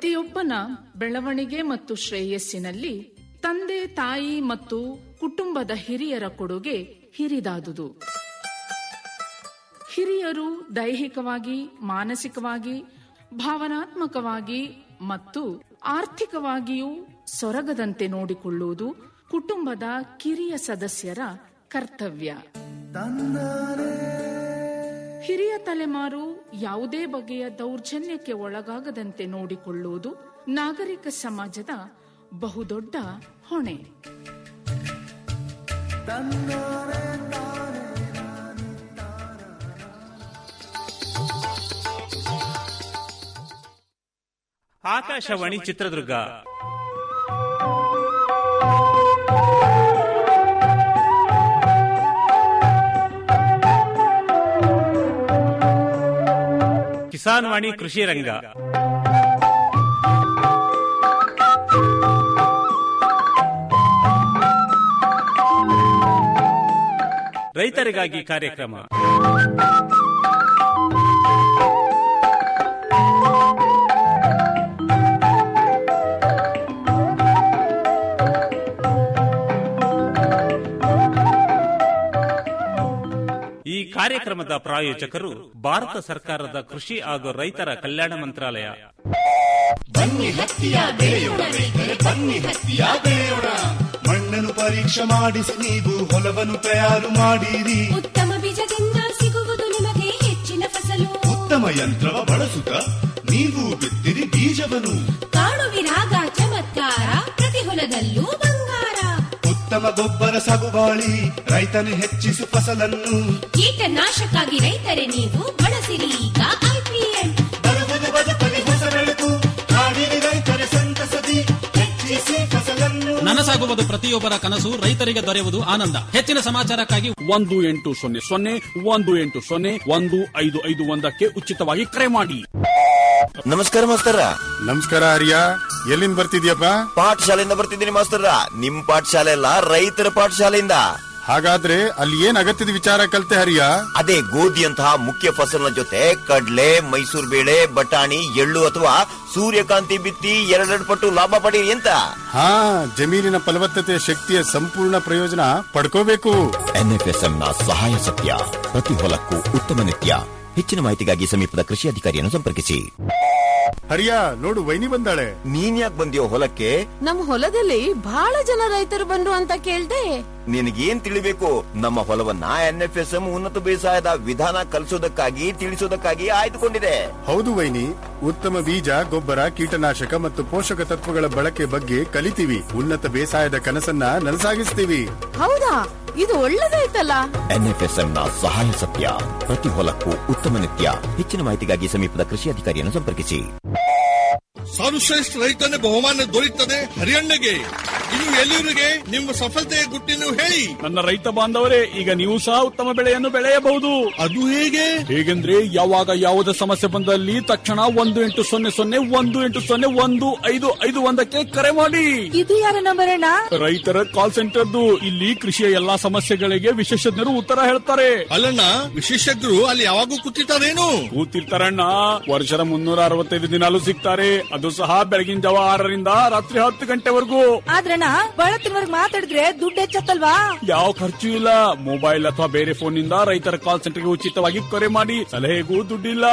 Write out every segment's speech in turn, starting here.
ಪ್ರತಿಯೊಬ್ಬನ ಬೆಳವಣಿಗೆ ಮತ್ತು ಶ್ರೇಯಸ್ಸಿನಲ್ಲಿ ತಂದೆ ತಾಯಿ ಮತ್ತು ಕುಟುಂಬದ ಹಿರಿಯರ ಕೊಡುಗೆ ಹಿರಿದಾದುದು ಹಿರಿಯರು ದೈಹಿಕವಾಗಿ ಮಾನಸಿಕವಾಗಿ ಭಾವನಾತ್ಮಕವಾಗಿ ಮತ್ತು ಆರ್ಥಿಕವಾಗಿಯೂ ಸೊರಗದಂತೆ ನೋಡಿಕೊಳ್ಳುವುದು ಕುಟುಂಬದ ಕಿರಿಯ ಸದಸ್ಯರ ಕರ್ತವ್ಯ ಹಿರಿಯ ತಲೆಮಾರು ಯಾವುದೇ ಬಗೆಯ ದೌರ್ಜನ್ಯಕ್ಕೆ ಒಳಗಾಗದಂತೆ ನೋಡಿಕೊಳ್ಳುವುದು ನಾಗರಿಕ ಸಮಾಜದ ಬಹುದೊಡ್ಡ ಹೊಣೆ ಆಕಾಶವಾಣಿ ಚಿತ್ರದುರ್ಗ ಕಿಸಾನ್ ವಾಣಿ ಕೃಷಿ ರಂಗ ರೈತರಿಗಾಗಿ ಕಾರ್ಯಕ್ರಮ ಈ ಕಾರ್ಯಕ್ರಮದ ಪ್ರಾಯೋಜಕರು ಭಾರತ ಸರ್ಕಾರದ ಕೃಷಿ ಹಾಗೂ ರೈತರ ಕಲ್ಯಾಣ ಮಂತ್ರಾಲಯ ಬನ್ನಿ ಹತ್ತಿಯ ಬೆಳೆಯೋಣ ರೈತರೆ ಬನ್ನಿ ಹತ್ತಿಯ ಬೆಳೆಯೋಣ ಮಣ್ಣನ್ನು ಪರೀಕ್ಷೆ ಮಾಡಿಸಿ ನೀವು ಹೊಲವನ್ನು ತಯಾರು ಮಾಡಿರಿ ಉತ್ತಮ ಬೀಜದಿಂದ ಸಿಗುವುದು ನಿಮಗೆ ಹೆಚ್ಚಿನ ಫಸಲು ಉತ್ತಮ ಯಂತ್ರವ ಬಳಸುತ್ತ ನೀವು ಬಿತ್ತಿರಿ ಬೀಜವನ್ನು ಕಾಣುವಿರಾಗ ಚಮತ್ಕಾರ ಪ್ರತಿ ಹೊಲದಲ್ಲೂ ಬಂಗಾರ ಉತ್ತಮ ಗೊಬ್ಬರ ಸಗುಬಾಳಿ ರೈತನು ಹೆಚ್ಚಿಸು ಫಸಲನ್ನು ಕೀಟನಾಶಕ್ಕಾಗಿ ರೈತರೇ ನೀವು ಬಳಸಿರಿ ಈಗ ಐಪಿಎಂ ಬರುವುದು ಬದುಕಲಿ ಹೊಸ ಬೆಳಕು ಹಾಡಿರಿ ರೈತರೆ ಸಂತಸದಿ ಹೆಚ್ಚಿಸಿ ಫಸಲನ್ನು ನನಸಾಗುವುದು ಪ್ರತಿಯೊಬ್ಬರ ಕನಸು ರೈತರಿಗೆ ದೊರೆಯುವುದು ಆನಂದ ಹೆಚ್ಚಿನ ಸಮಾಚಾರಕ್ಕಾಗಿ ಒಂದು ಎಂಟು ಸೊನ್ನೆ ಸೊನ್ನೆ ಒಂದು ಎಂಟು ಸೊನ್ನೆ ಒಂದು ಐದು ಐದು ಒಂದಕ್ಕೆ ಉಚಿತವಾಗಿ ಕರೆ ಮಾಡಿ ನಮಸ್ಕಾರ ಮಾಸ್ತರ ನಮಸ್ಕಾರ ಹರಿಯ ಎಲ್ಲಿಂದ ಬರ್ತಿದ್ಯಪ್ಪ ಪಾಠಶಾಲೆಯಿಂದ ಬರ್ತಿದ್ದೀನಿ ಮಾಸ್ತರ ನಿಮ್ ಪಾಠಶಾಲೆ ಅಲ್ಲ ರೈತರ ಪಾಠಶಾಲೆಯಿಂದ ಹಾಗಾದ್ರೆ ಅಲ್ಲಿ ಏನ್ ಅಗತ್ಯದ ವಿಚಾರ ಕಲ್ತೆ ಹರಿಯ ಅದೇ ಗೋಧಿಯಂತಹ ಮುಖ್ಯ ಫಸಲಿನ ಜೊತೆ ಕಡ್ಲೆ ಮೈಸೂರು ಬೇಳೆ ಬಟಾಣಿ ಎಳ್ಳು ಅಥವಾ ಸೂರ್ಯಕಾಂತಿ ಬಿತ್ತಿ ಎರಡೆರಡು ಪಟ್ಟು ಲಾಭ ಪಡೀರಿ ಅಂತ ಹಾ ಜಮೀನಿನ ಫಲವತ್ತತೆ ಶಕ್ತಿಯ ಸಂಪೂರ್ಣ ಪ್ರಯೋಜನ ಪಡ್ಕೋಬೇಕು ಎನ್ಎಫ್ಎಸ್ಎಂ ನ ಸಹಾಯ ಸತ್ಯ ಪ್ರತಿ ಹೊಲಕ್ಕೂ ಉತ್ತಮ ನಿತ್ಯ ಹೆಚ್ಚಿನ ಮಾಹಿತಿಗಾಗಿ ಸಮೀಪದ ಕೃಷಿ ಅಧಿಕಾರಿಯನ್ನು ಸಂಪರ್ಕಿಸಿ ಹರಿಯ ನೋಡು ವೈನಿ ಬಂದಾಳೆ ನೀನ್ ಯಾಕೆ ಬಂದಿಯೋ ಹೊಲಕ್ಕೆ ನಮ್ ಹೊಲದಲ್ಲಿ ಬಹಳ ಜನ ರೈತರು ಬಂದ್ರು ಅಂತ ಕೇಳ್ದೆ ನಿನಗೇನ್ ತಿಳಿಬೇಕು ನಮ್ಮ ಹೊಲವನ್ನ ಎನ್ಎಫ್ಎಸ್ಎಂ ಉನ್ನತ ಬೇಸಾಯದ ವಿಧಾನ ಕಲಿಸೋದಕ್ಕಾಗಿ ತಿಳಿಸೋದಕ್ಕಾಗಿ ಆಯ್ದುಕೊಂಡಿದೆ ಹೌದು ವೈನಿ ಉತ್ತಮ ಬೀಜ ಗೊಬ್ಬರ ಕೀಟನಾಶಕ ಮತ್ತು ಪೋಷಕ ತತ್ವಗಳ ಬಳಕೆ ಬಗ್ಗೆ ಕಲಿತೀವಿ ಉನ್ನತ ಬೇಸಾಯದ ಕನಸನ್ನ ನನಸಾಗಿಸ್ತೀವಿ ಹೌದಾ ಇದು ಒಳ್ಳೇದಾಯ್ತಲ್ಲ ಎನ್ಎಫ್ಎಸ್ಎಂ ನ ಸಹಾಯ ಸತ್ಯ ಪ್ರತಿ ಹೊಲಕ್ಕೂ ಉತ್ತಮ ನಿತ್ಯ ಹೆಚ್ಚಿನ ಮಾಹಿತಿಗಾಗಿ ಸಮೀಪದ ಕೃಷಿ ಅಧಿಕಾರಿಯನ್ನು ಸಂಪರ್ಕಿಸಿ ಸರ್ವಶ್ರೇಷ್ಠ ರೈತನ ಬಹುಮಾನ ದೊರೆಯುತ್ತದೆ ಹರಿಯಣ್ಣಗೆ ಇನ್ನು ಎಲ್ಲಿವರಿಗೆ ನಿಮ್ಮ ಸಫಲತೆಯ ಗುಟ್ಟಿನ ಹೇಳಿ ನನ್ನ ರೈತ ಬಾಂಧವರೇ ಈಗ ನೀವು ಸಹ ಉತ್ತಮ ಬೆಳೆಯನ್ನು ಬೆಳೆಯಬಹುದು ಅದು ಹೇಗೆ ಹೇಗೆಂದ್ರೆ ಯಾವಾಗ ಯಾವುದೇ ಸಮಸ್ಯೆ ಬಂದಲ್ಲಿ ತಕ್ಷಣ ಒಂದು ಎಂಟು ಸೊನ್ನೆ ಸೊನ್ನೆ ಒಂದು ಎಂಟು ಸೊನ್ನೆ ಒಂದು ಐದು ಐದು ಒಂದಕ್ಕೆ ಕರೆ ಮಾಡಿ ಇದು ಯಾರ ನಂಬರ್ ಅಣ್ಣ ರೈತರ ಕಾಲ್ ಸೆಂಟರ್ದು ಇಲ್ಲಿ ಕೃಷಿಯ ಎಲ್ಲಾ ಸಮಸ್ಯೆಗಳಿಗೆ ವಿಶೇಷಜ್ಞರು ಉತ್ತರ ಹೇಳ್ತಾರೆ ಅಲ್ಲಣ್ಣ ವಿಶೇಷಜ್ಞರು ಅಲ್ಲಿ ಯಾವಾಗೂ ಕೂತಿರ್ತಾರೇನು ಕೂತಿರ್ತಾರಣ್ಣ ವರ್ಷದ ಮುನ್ನೂರ ಅರವತ್ತೈದು ದಿನಾಲು ಸಿಗ್ತಾರೆ ಅದು ಸಹ ಬೆಳಗಿನ ಜಾವ ಆರರಿಂದ ರಾತ್ರಿ ಹತ್ತು ಗಂಟೆವರೆಗೂ ಆದ್ರಣ್ಣ ಬಳತ್ತಿನವರ್ಗ್ ಮಾತಾಡಿದ್ರೆ ದುಡ್ಡು ಹೆಚ್ಚತ್ತಲ್ವಾ ಯಾವ ಖರ್ಚು ಇಲ್ಲ ಮೊಬೈಲ್ ಅಥವಾ ಬೇರೆ ಫೋನ್ ನಿಂದ ರೈತರ ಕಾಲ್ ಸೆಂಟರ್ಗೆ ಉಚಿತವಾಗಿ ಕರೆ ಮಾಡಿ ಸಲಹೆಗೂ ದುಡ್ಡಿಲ್ಲ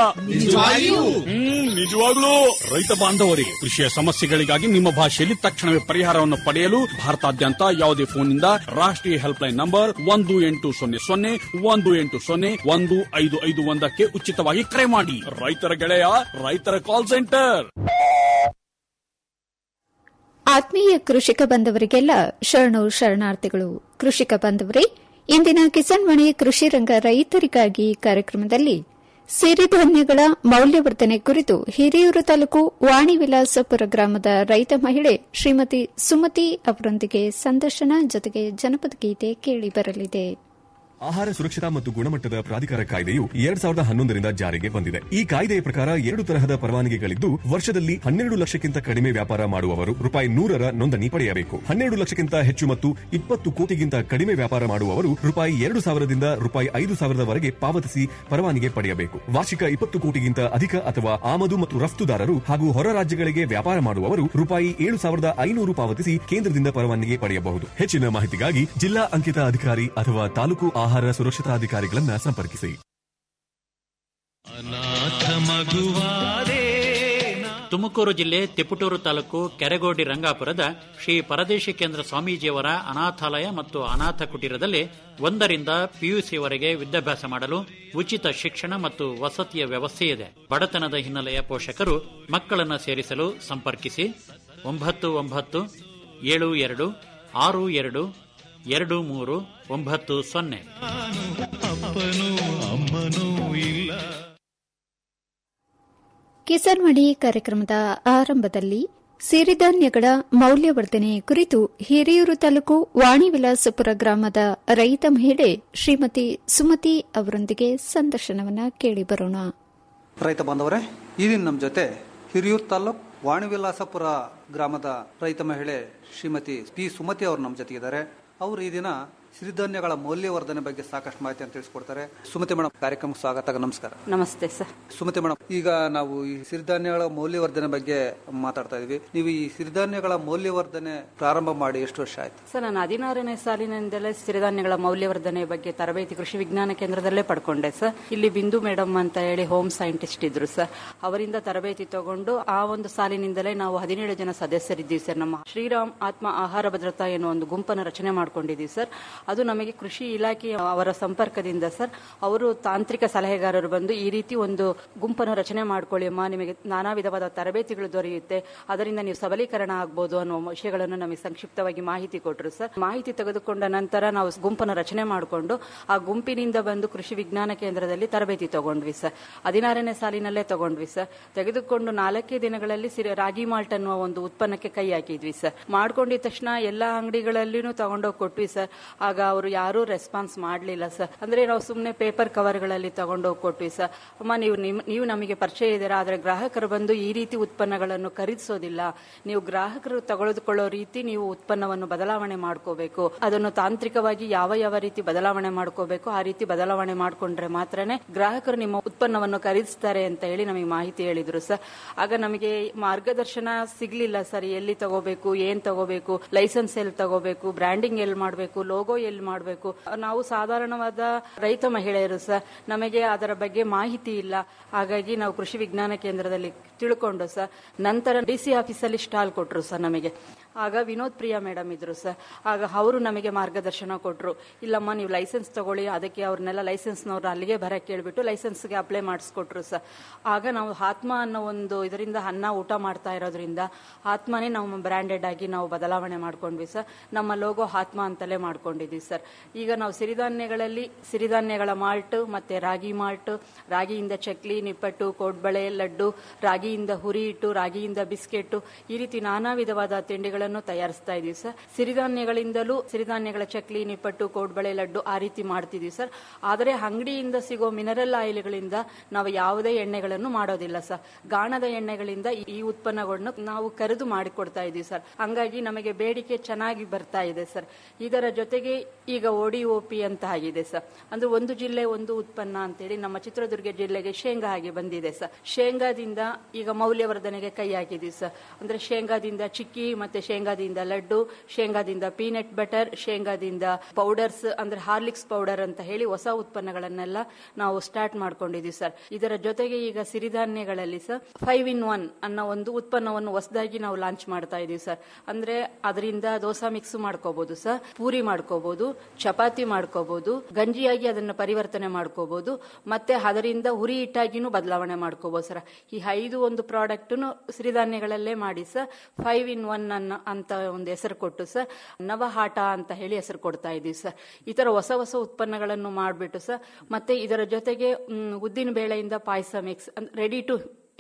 ಹ್ಮ್ ನಿಜವಾಗ್ಲೂ ರೈತ ಬಾಂಧವರೇ ಕೃಷಿಯ ಸಮಸ್ಯೆಗಳಿಗಾಗಿ ನಿಮ್ಮ ಭಾಷೆಯಲ್ಲಿ ತಕ್ಷಣವೇ ಪರಿಹಾರವನ್ನು ಪಡೆಯಲು ಭಾರತಾದ್ಯಂತ ಯಾವುದೇ ಫೋನ್ನಿಂದ ರಾಷ್ಟ್ರೀಯ ಹೆಲ್ಪ್ ಲೈನ್ ನಂಬರ್ ಒಂದು ಎಂಟು ಸೊನ್ನೆ ಸೊನ್ನೆ ಒಂದು ಎಂಟು ಸೊನ್ನೆ ಒಂದು ಐದು ಐದು ಒಂದಕ್ಕೆ ಉಚಿತವಾಗಿ ಕರೆ ಮಾಡಿ ರೈತರ ಗೆಳೆಯ ರೈತರ ಕಾಲ್ ಸೆಂಟರ್ ಆತ್ಮೀಯ ಕೃಷಿಕ ಬಂಧವರಿಗೆಲ್ಲ ಶರಣು ಶರಣಾರ್ಥಿಗಳು ಕೃಷಿಕ ಬಂಧವರೇ ಇಂದಿನ ಕಿಸಾನ್ ವಾಣಿ ಕೃಷಿ ರಂಗ ರೈತರಿಗಾಗಿ ಕಾರ್ಯಕ್ರಮದಲ್ಲಿ ಸಿರಿಧಾನ್ಯಗಳ ಮೌಲ್ಯವರ್ಧನೆ ಕುರಿತು ಹಿರಿಯೂರು ತಾಲೂಕು ವಾಣಿವಿಲಾಸಪುರ ಗ್ರಾಮದ ರೈತ ಮಹಿಳೆ ಶ್ರೀಮತಿ ಸುಮತಿ ಅವರೊಂದಿಗೆ ಸಂದರ್ಶನ ಜೊತೆಗೆ ಜನಪದ ಗೀತೆ ಕೇಳಿ ಬರಲಿದೆ ಆಹಾರ ಸುರಕ್ಷತಾ ಮತ್ತು ಗುಣಮಟ್ಟದ ಪ್ರಾಧಿಕಾರ ಕಾಯ್ದೆಯು ಎರಡ್ ಸಾವಿರದ ಹನ್ನೊಂದರಿಂದ ಜಾರಿಗೆ ಬಂದಿದೆ ಈ ಕಾಯ್ದೆಯ ಪ್ರಕಾರ ಎರಡು ತರಹದ ಪರವಾನಗಿಗಳಿದ್ದು ವರ್ಷದಲ್ಲಿ ಹನ್ನೆರಡು ಲಕ್ಷಕ್ಕಿಂತ ಕಡಿಮೆ ವ್ಯಾಪಾರ ಮಾಡುವವರು ರೂಪಾಯಿ ನೂರರ ನೋಂದಣಿ ಪಡೆಯಬೇಕು ಹನ್ನೆರಡು ಲಕ್ಷಕ್ಕಿಂತ ಹೆಚ್ಚು ಮತ್ತು ಇಪ್ಪತ್ತು ಕೋಟಿಗಿಂತ ಕಡಿಮೆ ವ್ಯಾಪಾರ ಮಾಡುವವರು ರೂಪಾಯಿ ಎರಡು ಸಾವಿರದಿಂದ ರೂಪಾಯಿ ಐದು ಸಾವಿರದವರೆಗೆ ಪಾವತಿಸಿ ಪರವಾನಗಿ ಪಡೆಯಬೇಕು ವಾರ್ಷಿಕ ಇಪ್ಪತ್ತು ಕೋಟಿಗಿಂತ ಅಧಿಕ ಅಥವಾ ಆಮದು ಮತ್ತು ರಫ್ತುದಾರರು ಹಾಗೂ ಹೊರ ರಾಜ್ಯಗಳಿಗೆ ವ್ಯಾಪಾರ ಮಾಡುವವರು ರೂಪಾಯಿ ಏಳು ಸಾವಿರದ ಐನೂರು ಪಾವತಿಸಿ ಕೇಂದ್ರದಿಂದ ಪರವಾನಗಿ ಪಡೆಯಬಹುದು ಹೆಚ್ಚಿನ ಮಾಹಿತಿಗಾಗಿ ಜಿಲ್ಲಾ ಅಂಕಿತ ಅಧಿಕಾರಿ ಅಥವಾ ತಾಲೂಕು ಆಹಾರ ಸುರಕ್ಷತಾ ಅಧಿಕಾರಿಗಳನ್ನ ಸಂಪರ್ಕಿಸಿ ತುಮಕೂರು ಜಿಲ್ಲೆ ತಿಪಟೂರು ತಾಲೂಕು ಕೆರೆಗೋಡಿ ರಂಗಾಪುರದ ಶ್ರೀ ಪರದೇಶಿ ಕೇಂದ್ರ ಸ್ವಾಮೀಜಿಯವರ ಅನಾಥಾಲಯ ಮತ್ತು ಅನಾಥ ಕುಟೀರದಲ್ಲಿ ಒಂದರಿಂದ ಪಿಯುಸಿವರೆಗೆ ವಿದ್ಯಾಭ್ಯಾಸ ಮಾಡಲು ಉಚಿತ ಶಿಕ್ಷಣ ಮತ್ತು ವಸತಿಯ ವ್ಯವಸ್ಥೆ ಇದೆ ಬಡತನದ ಹಿನ್ನೆಲೆಯ ಪೋಷಕರು ಮಕ್ಕಳನ್ನು ಸೇರಿಸಲು ಸಂಪರ್ಕಿಸಿ ಒಂಬತ್ತು ಒಂಬತ್ತು ಏಳು ಎರಡು ಆರು ಎರಡು ಎರಡು ಮೂರು ಒಂಬತ್ತು ಸೊನ್ನೆ ಅಪ್ಪನೂ ಅಮ್ಮನೂ ಇಲ್ಲ ಕಿಸಾನ್ ಮಣಿ ಕಾರ್ಯಕ್ರಮದ ಆರಂಭದಲ್ಲಿ ಸಿರಿಧಾನ್ಯಗಳ ಮೌಲ್ಯವರ್ಧನೆ ಕುರಿತು ಹಿರಿಯೂರು ತಾಲೂಕು ವಾಣಿವಿಲಾಸಪುರ ಗ್ರಾಮದ ರೈತ ಮಹಿಳೆ ಶ್ರೀಮತಿ ಸುಮತಿ ಅವರೊಂದಿಗೆ ಸಂದರ್ಶನವನ್ನ ಕೇಳಿ ಬರೋಣ ರೈತ ಬಾಂಧವರೇ ಈ ದಿನ ನಮ್ಮ ಜೊತೆ ಹಿರಿಯೂರು ತಾಲೂಕ್ ವಾಣಿವಿಲಾಸಪುರ ಗ್ರಾಮದ ರೈತ ಮಹಿಳೆ ಶ್ರೀಮತಿ ಪಿ ಸುಮತಿ ಅವರು ನಮ್ಮ ಜೊತೆಗಿದ್ದಾರೆ ಅವರು ಈ ದಿನ ಸಿರಿಧಾನ್ಯಗಳ ಮೌಲ್ಯವರ್ಧನೆ ಬಗ್ಗೆ ಸಾಕಷ್ಟು ಮಾಹಿತಿಯನ್ನು ತಿಳಿಸ್ಕೊಡ್ತಾರೆ ಸುಮತಿ ಮೇಡಮ್ ಕಾರ್ಯಕ್ರಮಕ್ಕೆ ಸ್ವಾಗತ ನಮಸ್ಕಾರ ನಮಸ್ತೆ ಸರ್ ಸುಮತಿ ಮೇಡಮ್ ಈಗ ನಾವು ಈ ಸಿರಿಧಾನ್ಯಗಳ ಮೌಲ್ಯವರ್ಧನೆ ಬಗ್ಗೆ ಮಾತಾಡ್ತಾ ಇದೀವಿ ನೀವು ಈ ಸಿರಿಧಾನ್ಯಗಳ ಮೌಲ್ಯವರ್ಧನೆ ಪ್ರಾರಂಭ ಮಾಡಿ ಎಷ್ಟು ವರ್ಷ ಆಯ್ತು ಸರ್ ನಾನು ಹದಿನಾರನೇ ಸಾಲಿನಿಂದಲೇ ಸಿರಿಧಾನ್ಯಗಳ ಮೌಲ್ಯವರ್ಧನೆ ಬಗ್ಗೆ ತರಬೇತಿ ಕೃಷಿ ವಿಜ್ಞಾನ ಕೇಂದ್ರದಲ್ಲೇ ಪಡ್ಕೊಂಡೆ ಸರ್ ಇಲ್ಲಿ ಬಿಂದು ಮೇಡಮ್ ಅಂತ ಹೇಳಿ ಹೋಮ್ ಸೈಂಟಿಸ್ಟ್ ಇದ್ರು ಸರ್ ಅವರಿಂದ ತರಬೇತಿ ತಗೊಂಡು ಆ ಒಂದು ಸಾಲಿನಿಂದಲೇ ನಾವು ಹದಿನೇಳು ಜನ ಸದಸ್ಯರಿದ್ದೀವಿ ಸರ್ ನಮ್ಮ ಶ್ರೀರಾಮ್ ಆತ್ಮ ಆಹಾರ ಭದ್ರತಾ ಎನ್ನುವ ಒಂದು ಗುಂಪನ್ನು ರಚನೆ ಮಾಡ್ಕೊಂಡಿದ್ದೀವಿ ಸರ್ ಅದು ನಮಗೆ ಕೃಷಿ ಇಲಾಖೆಯ ಅವರ ಸಂಪರ್ಕದಿಂದ ಸರ್ ಅವರು ತಾಂತ್ರಿಕ ಸಲಹೆಗಾರರು ಬಂದು ಈ ರೀತಿ ಒಂದು ಗುಂಪನ್ನು ರಚನೆ ಮಾಡ್ಕೊಳ್ಳಿ ಅಮ್ಮ ನಿಮಗೆ ನಾನಾ ವಿಧವಾದ ತರಬೇತಿಗಳು ದೊರೆಯುತ್ತೆ ಅದರಿಂದ ನೀವು ಸಬಲೀಕರಣ ಆಗ್ಬೋದು ಅನ್ನೋ ವಿಷಯಗಳನ್ನು ನಮಗೆ ಸಂಕ್ಷಿಪ್ತವಾಗಿ ಮಾಹಿತಿ ಕೊಟ್ಟರು ಸರ್ ಮಾಹಿತಿ ತೆಗೆದುಕೊಂಡ ನಂತರ ನಾವು ಗುಂಪನ್ನು ರಚನೆ ಮಾಡಿಕೊಂಡು ಆ ಗುಂಪಿನಿಂದ ಬಂದು ಕೃಷಿ ವಿಜ್ಞಾನ ಕೇಂದ್ರದಲ್ಲಿ ತರಬೇತಿ ತಗೊಂಡ್ವಿ ಸರ್ ಹದಿನಾರನೇ ಸಾಲಿನಲ್ಲೇ ತಗೊಂಡ್ವಿ ಸರ್ ತೆಗೆದುಕೊಂಡು ನಾಲ್ಕೇ ದಿನಗಳಲ್ಲಿ ಸಿರಿ ರಾಗಿ ಮಾಲ್ಟ್ ಅನ್ನುವ ಒಂದು ಉತ್ಪನ್ನಕ್ಕೆ ಕೈ ಹಾಕಿದ್ವಿ ಸರ್ ಮಾಡ್ಕೊಂಡಿದ ತಕ್ಷಣ ಎಲ್ಲಾ ಅಂಗಡಿಗಳಲ್ಲಿನೂ ತಗೊಂಡೋಗಿ ಕೊಟ್ವಿ ಸರ್ ಆಗ ಅವರು ಯಾರೂ ರೆಸ್ಪಾನ್ಸ್ ಮಾಡಲಿಲ್ಲ ಸರ್ ಅಂದ್ರೆ ನಾವು ಸುಮ್ಮನೆ ಪೇಪರ್ ಕವರ್ಗಳಲ್ಲಿ ತಗೊಂಡೋಗಿ ಕೊಟ್ವಿ ಸರ್ ಅಮ್ಮ ನೀವು ನಿಮ್- ನೀವು ನಮಗೆ ಪರಿಚಯ ಇದ್ದೀರಾ ಆದ್ರೆ ಗ್ರಾಹಕರು ಬಂದು ಈ ರೀತಿ ಉತ್ಪನ್ನಗಳನ್ನು ಖರೀದಿಸೋದಿಲ್ಲ ನೀವು ಗ್ರಾಹಕರು ತಗೊಳ್ಕೊಳ್ಳೋ ರೀತಿ ನೀವು ಉತ್ಪನ್ನವನ್ನು ಬದಲಾವಣೆ ಮಾಡ್ಕೋಬೇಕು ಅದನ್ನು ತಾಂತ್ರಿಕವಾಗಿ ಯಾವ ಯಾವ ರೀತಿ ಬದಲಾವಣೆ ಮಾಡ್ಕೋಬೇಕು ಆ ರೀತಿ ಬದಲಾವಣೆ ಮಾಡ್ಕೊಂಡ್ರೆ ಮಾತ್ರನೇ ಗ್ರಾಹಕರು ನಿಮ್ಮ ಉತ್ಪನ್ನವನ್ನು ಖರೀದಿಸ್ತಾರೆ ಅಂತ ಹೇಳಿ ನಮಗೆ ಮಾಹಿತಿ ಹೇಳಿದ್ರು ಸರ್ ಆಗ ನಮಗೆ ಮಾರ್ಗದರ್ಶನ ಸಿಗ್ಲಿಲ್ಲ ಸರ್ ಎಲ್ಲಿ ತಗೋಬೇಕು ಏನ್ ತಗೋಬೇಕು ಲೈಸೆನ್ಸ್ ಎಲ್ಲಿ ತಗೋಬೇಕು ಬ್ರ್ಯಾಂಡಿಂಗ್ ಎಲ್ಲಿ ಮಾಡಬೇಕು ಲೋಗೋ ಎಲ್ಲಿ ಮಾಡಬೇಕು ನಾವು ಸಾಧಾರಣವಾದ ರೈತ ಮಹಿಳೆಯರು ಸರ್ ನಮಗೆ ಅದರ ಬಗ್ಗೆ ಮಾಹಿತಿ ಇಲ್ಲ ಹಾಗಾಗಿ ನಾವು ಕೃಷಿ ವಿಜ್ಞಾನ ಕೇಂದ್ರದಲ್ಲಿ ತಿಳ್ಕೊಂಡು ಸರ್ ನಂತರ ಡಿ ಸಿ ಆಫೀಸಲ್ಲಿ ಸ್ಟಾಲ್ ಕೊಟ್ರು ಸರ್ ನಮಗೆ ಆಗ ವಿನೋದ್ ಪ್ರಿಯಾ ಮೇಡಮ್ ಇದ್ರು ಸರ್ ಆಗ ಅವರು ನಮಗೆ ಮಾರ್ಗದರ್ಶನ ಕೊಟ್ಟರು ಇಲ್ಲಮ್ಮ ನೀವು ಲೈಸೆನ್ಸ್ ತಗೊಳ್ಳಿ ಅದಕ್ಕೆ ಅವ್ರನ್ನೆಲ್ಲ ಲೈಸೆನ್ಸ್ನವ್ರು ಅಲ್ಲಿಗೆ ಬರಕ್ಕೆ ಕೇಳ್ಬಿಟ್ಟು ಲೈಸೆನ್ಸ್ಗೆ ಅಪ್ಲೈ ಮಾಡಿಸ್ಕೊಟ್ರು ಸರ್ ಆಗ ನಾವು ಆತ್ಮ ಅನ್ನೋ ಒಂದು ಇದರಿಂದ ಅನ್ನ ಊಟ ಮಾಡ್ತಾ ಇರೋದ್ರಿಂದ ಆತ್ಮನೇ ನಾವು ಬ್ರ್ಯಾಂಡೆಡ್ ಆಗಿ ನಾವು ಬದಲಾವಣೆ ಮಾಡ್ಕೊಂಡ್ವಿ ಸರ್ ನಮ್ಮ ಲೋಗೋ ಆತ್ಮ ಅಂತಲೇ ಮಾಡ್ಕೊಂಡಿದ್ವಿ ಸರ್ ಈಗ ನಾವು ಸಿರಿಧಾನ್ಯಗಳಲ್ಲಿ ಸಿರಿಧಾನ್ಯಗಳ ಮಾಲ್ಟ್ ಮತ್ತೆ ರಾಗಿ ಮಾಲ್ಟ್ ರಾಗಿಯಿಂದ ಚಕ್ಲಿ ನಿಪ್ಪಟ್ಟು ಕೋಡ್ಬಳೆ ಲಡ್ಡು ರಾಗಿಯಿಂದ ಹುರಿ ಹಿಟ್ಟು ರಾಗಿಯಿಂದ ಬಿಸ್ಕೆಟ್ ಈ ರೀತಿ ನಾನಾ ವಿಧವಾದ ತಿಂಡಿಗಳನ್ನು ತಯಾರಿಸ್ತಾ ಇದೀವಿ ಸರ್ ಸಿರಿಧಾನ್ಯಗಳಿಂದಲೂ ಸಿರಿಧಾನ್ಯಗಳ ಚಕ್ಲಿ ನಿಪ್ಪಟ್ಟು ಕೋಡ್ಬಳೆ ಲಡ್ಡು ಆ ರೀತಿ ಮಾಡ್ತಿದೀವಿ ಸರ್ ಆದರೆ ಅಂಗಡಿಯಿಂದ ಸಿಗೋ ಮಿನರಲ್ ಆಯಿಲ್ಗಳಿಂದ ನಾವು ಯಾವುದೇ ಎಣ್ಣೆಗಳನ್ನು ಮಾಡೋದಿಲ್ಲ ಸರ್ ಗಾಣದ ಎಣ್ಣೆಗಳಿಂದ ಈ ಉತ್ಪನ್ನಗಳನ್ನು ನಾವು ಕರೆದು ಮಾಡಿಕೊಡ್ತಾ ಇದೀವಿ ಸರ್ ಹಂಗಾಗಿ ನಮಗೆ ಬೇಡಿಕೆ ಚೆನ್ನಾಗಿ ಬರ್ತಾ ಇದೆ ಸರ್ ಇದರ ಜೊತೆಗೆ ಈಗ ಓಡಿ ಪಿ ಅಂತ ಆಗಿದೆ ಸರ್ ಅಂದ್ರೆ ಒಂದು ಜಿಲ್ಲೆ ಒಂದು ಉತ್ಪನ್ನ ಅಂತೇಳಿ ನಮ್ಮ ಚಿತ್ರದುರ್ಗ ಜಿಲ್ಲೆಗೆ ಶೇಂಗಾ ಆಗಿ ಬಂದಿದೆ ಸರ್ ಶೇಂಗಾದಿಂದ ಈಗ ಮೌಲ್ಯವರ್ಧನೆಗೆ ಕೈ ಹಾಕಿದೀವಿ ಸರ್ ಅಂದ್ರೆ ಶೇಂಗಾದಿಂದ ಚಿಕ್ಕಿ ಮತ್ತೆ ಶೇಂಗಾದಿಂದ ಲಡ್ಡು ಶೇಂಗಾದಿಂದ ಪೀನಟ್ ಬಟರ್ ಶೇಂಗಾದಿಂದ ಪೌಡರ್ಸ್ ಅಂದ್ರೆ ಹಾರ್ಲಿಕ್ಸ್ ಪೌಡರ್ ಅಂತ ಹೇಳಿ ಹೊಸ ಉತ್ಪನ್ನಗಳನ್ನೆಲ್ಲ ನಾವು ಸ್ಟಾರ್ಟ್ ಮಾಡ್ಕೊಂಡಿದೀವಿ ಸರ್ ಇದರ ಜೊತೆಗೆ ಈಗ ಸಿರಿಧಾನ್ಯಗಳಲ್ಲಿ ಸರ್ ಫೈವ್ ಇನ್ ಒನ್ ಅನ್ನೋ ಒಂದು ಉತ್ಪನ್ನವನ್ನು ಹೊಸದಾಗಿ ನಾವು ಲಾಂಚ್ ಮಾಡ್ತಾ ಇದೀವಿ ಸರ್ ಅಂದ್ರೆ ಅದರಿಂದ ದೋಸಾ ಮಿಕ್ಸ್ ಮಾಡ್ಕೋಬಹುದು ಸರ್ ಪೂರಿ ಮಾಡ್ಕೋಬಹುದು ಚಪಾತಿ ಮಾಡ್ಕೋಬಹುದು ಗಂಜಿಯಾಗಿ ಅದನ್ನ ಪರಿವರ್ತನೆ ಮಾಡ್ಕೋಬಹುದು ಮತ್ತೆ ಅದರಿಂದ ಹುರಿ ಹಿಟ್ಟಾಗಿನೂ ಬದಲಾವಣೆ ಮಾಡ್ಕೋಬಹುದು ಸರ್ ಈ ಐದು ಒಂದು ಪ್ರಾಡಕ್ಟ್ ಸಿರಿಧಾನ್ಯಗಳಲ್ಲೇ ಮಾಡಿ ಸರ್ ಫೈವ್ ಇನ್ ಒನ್ ಅನ್ನ ಅಂತ ಒಂದು ಹೆಸರು ಕೊಟ್ಟು ಸರ್ ನವಹಾಟ ಅಂತ ಹೇಳಿ ಹೆಸರು ಕೊಡ್ತಾ ಇದೀವಿ ಸರ್ ಈ ತರ ಹೊಸ ಹೊಸ ಉತ್ಪನ್ನಗಳನ್ನು ಮಾಡಿಬಿಟ್ಟು ಸರ್ ಮತ್ತೆ ಇದರ ಜೊತೆಗೆ ಮ್, ಉದ್ದಿನ ಬೇಳೆಯಿಂದ ಪಾಯಸ ಮಿಕ್ಸ್ ರೆಡಿ ಟು ಹೀಟ್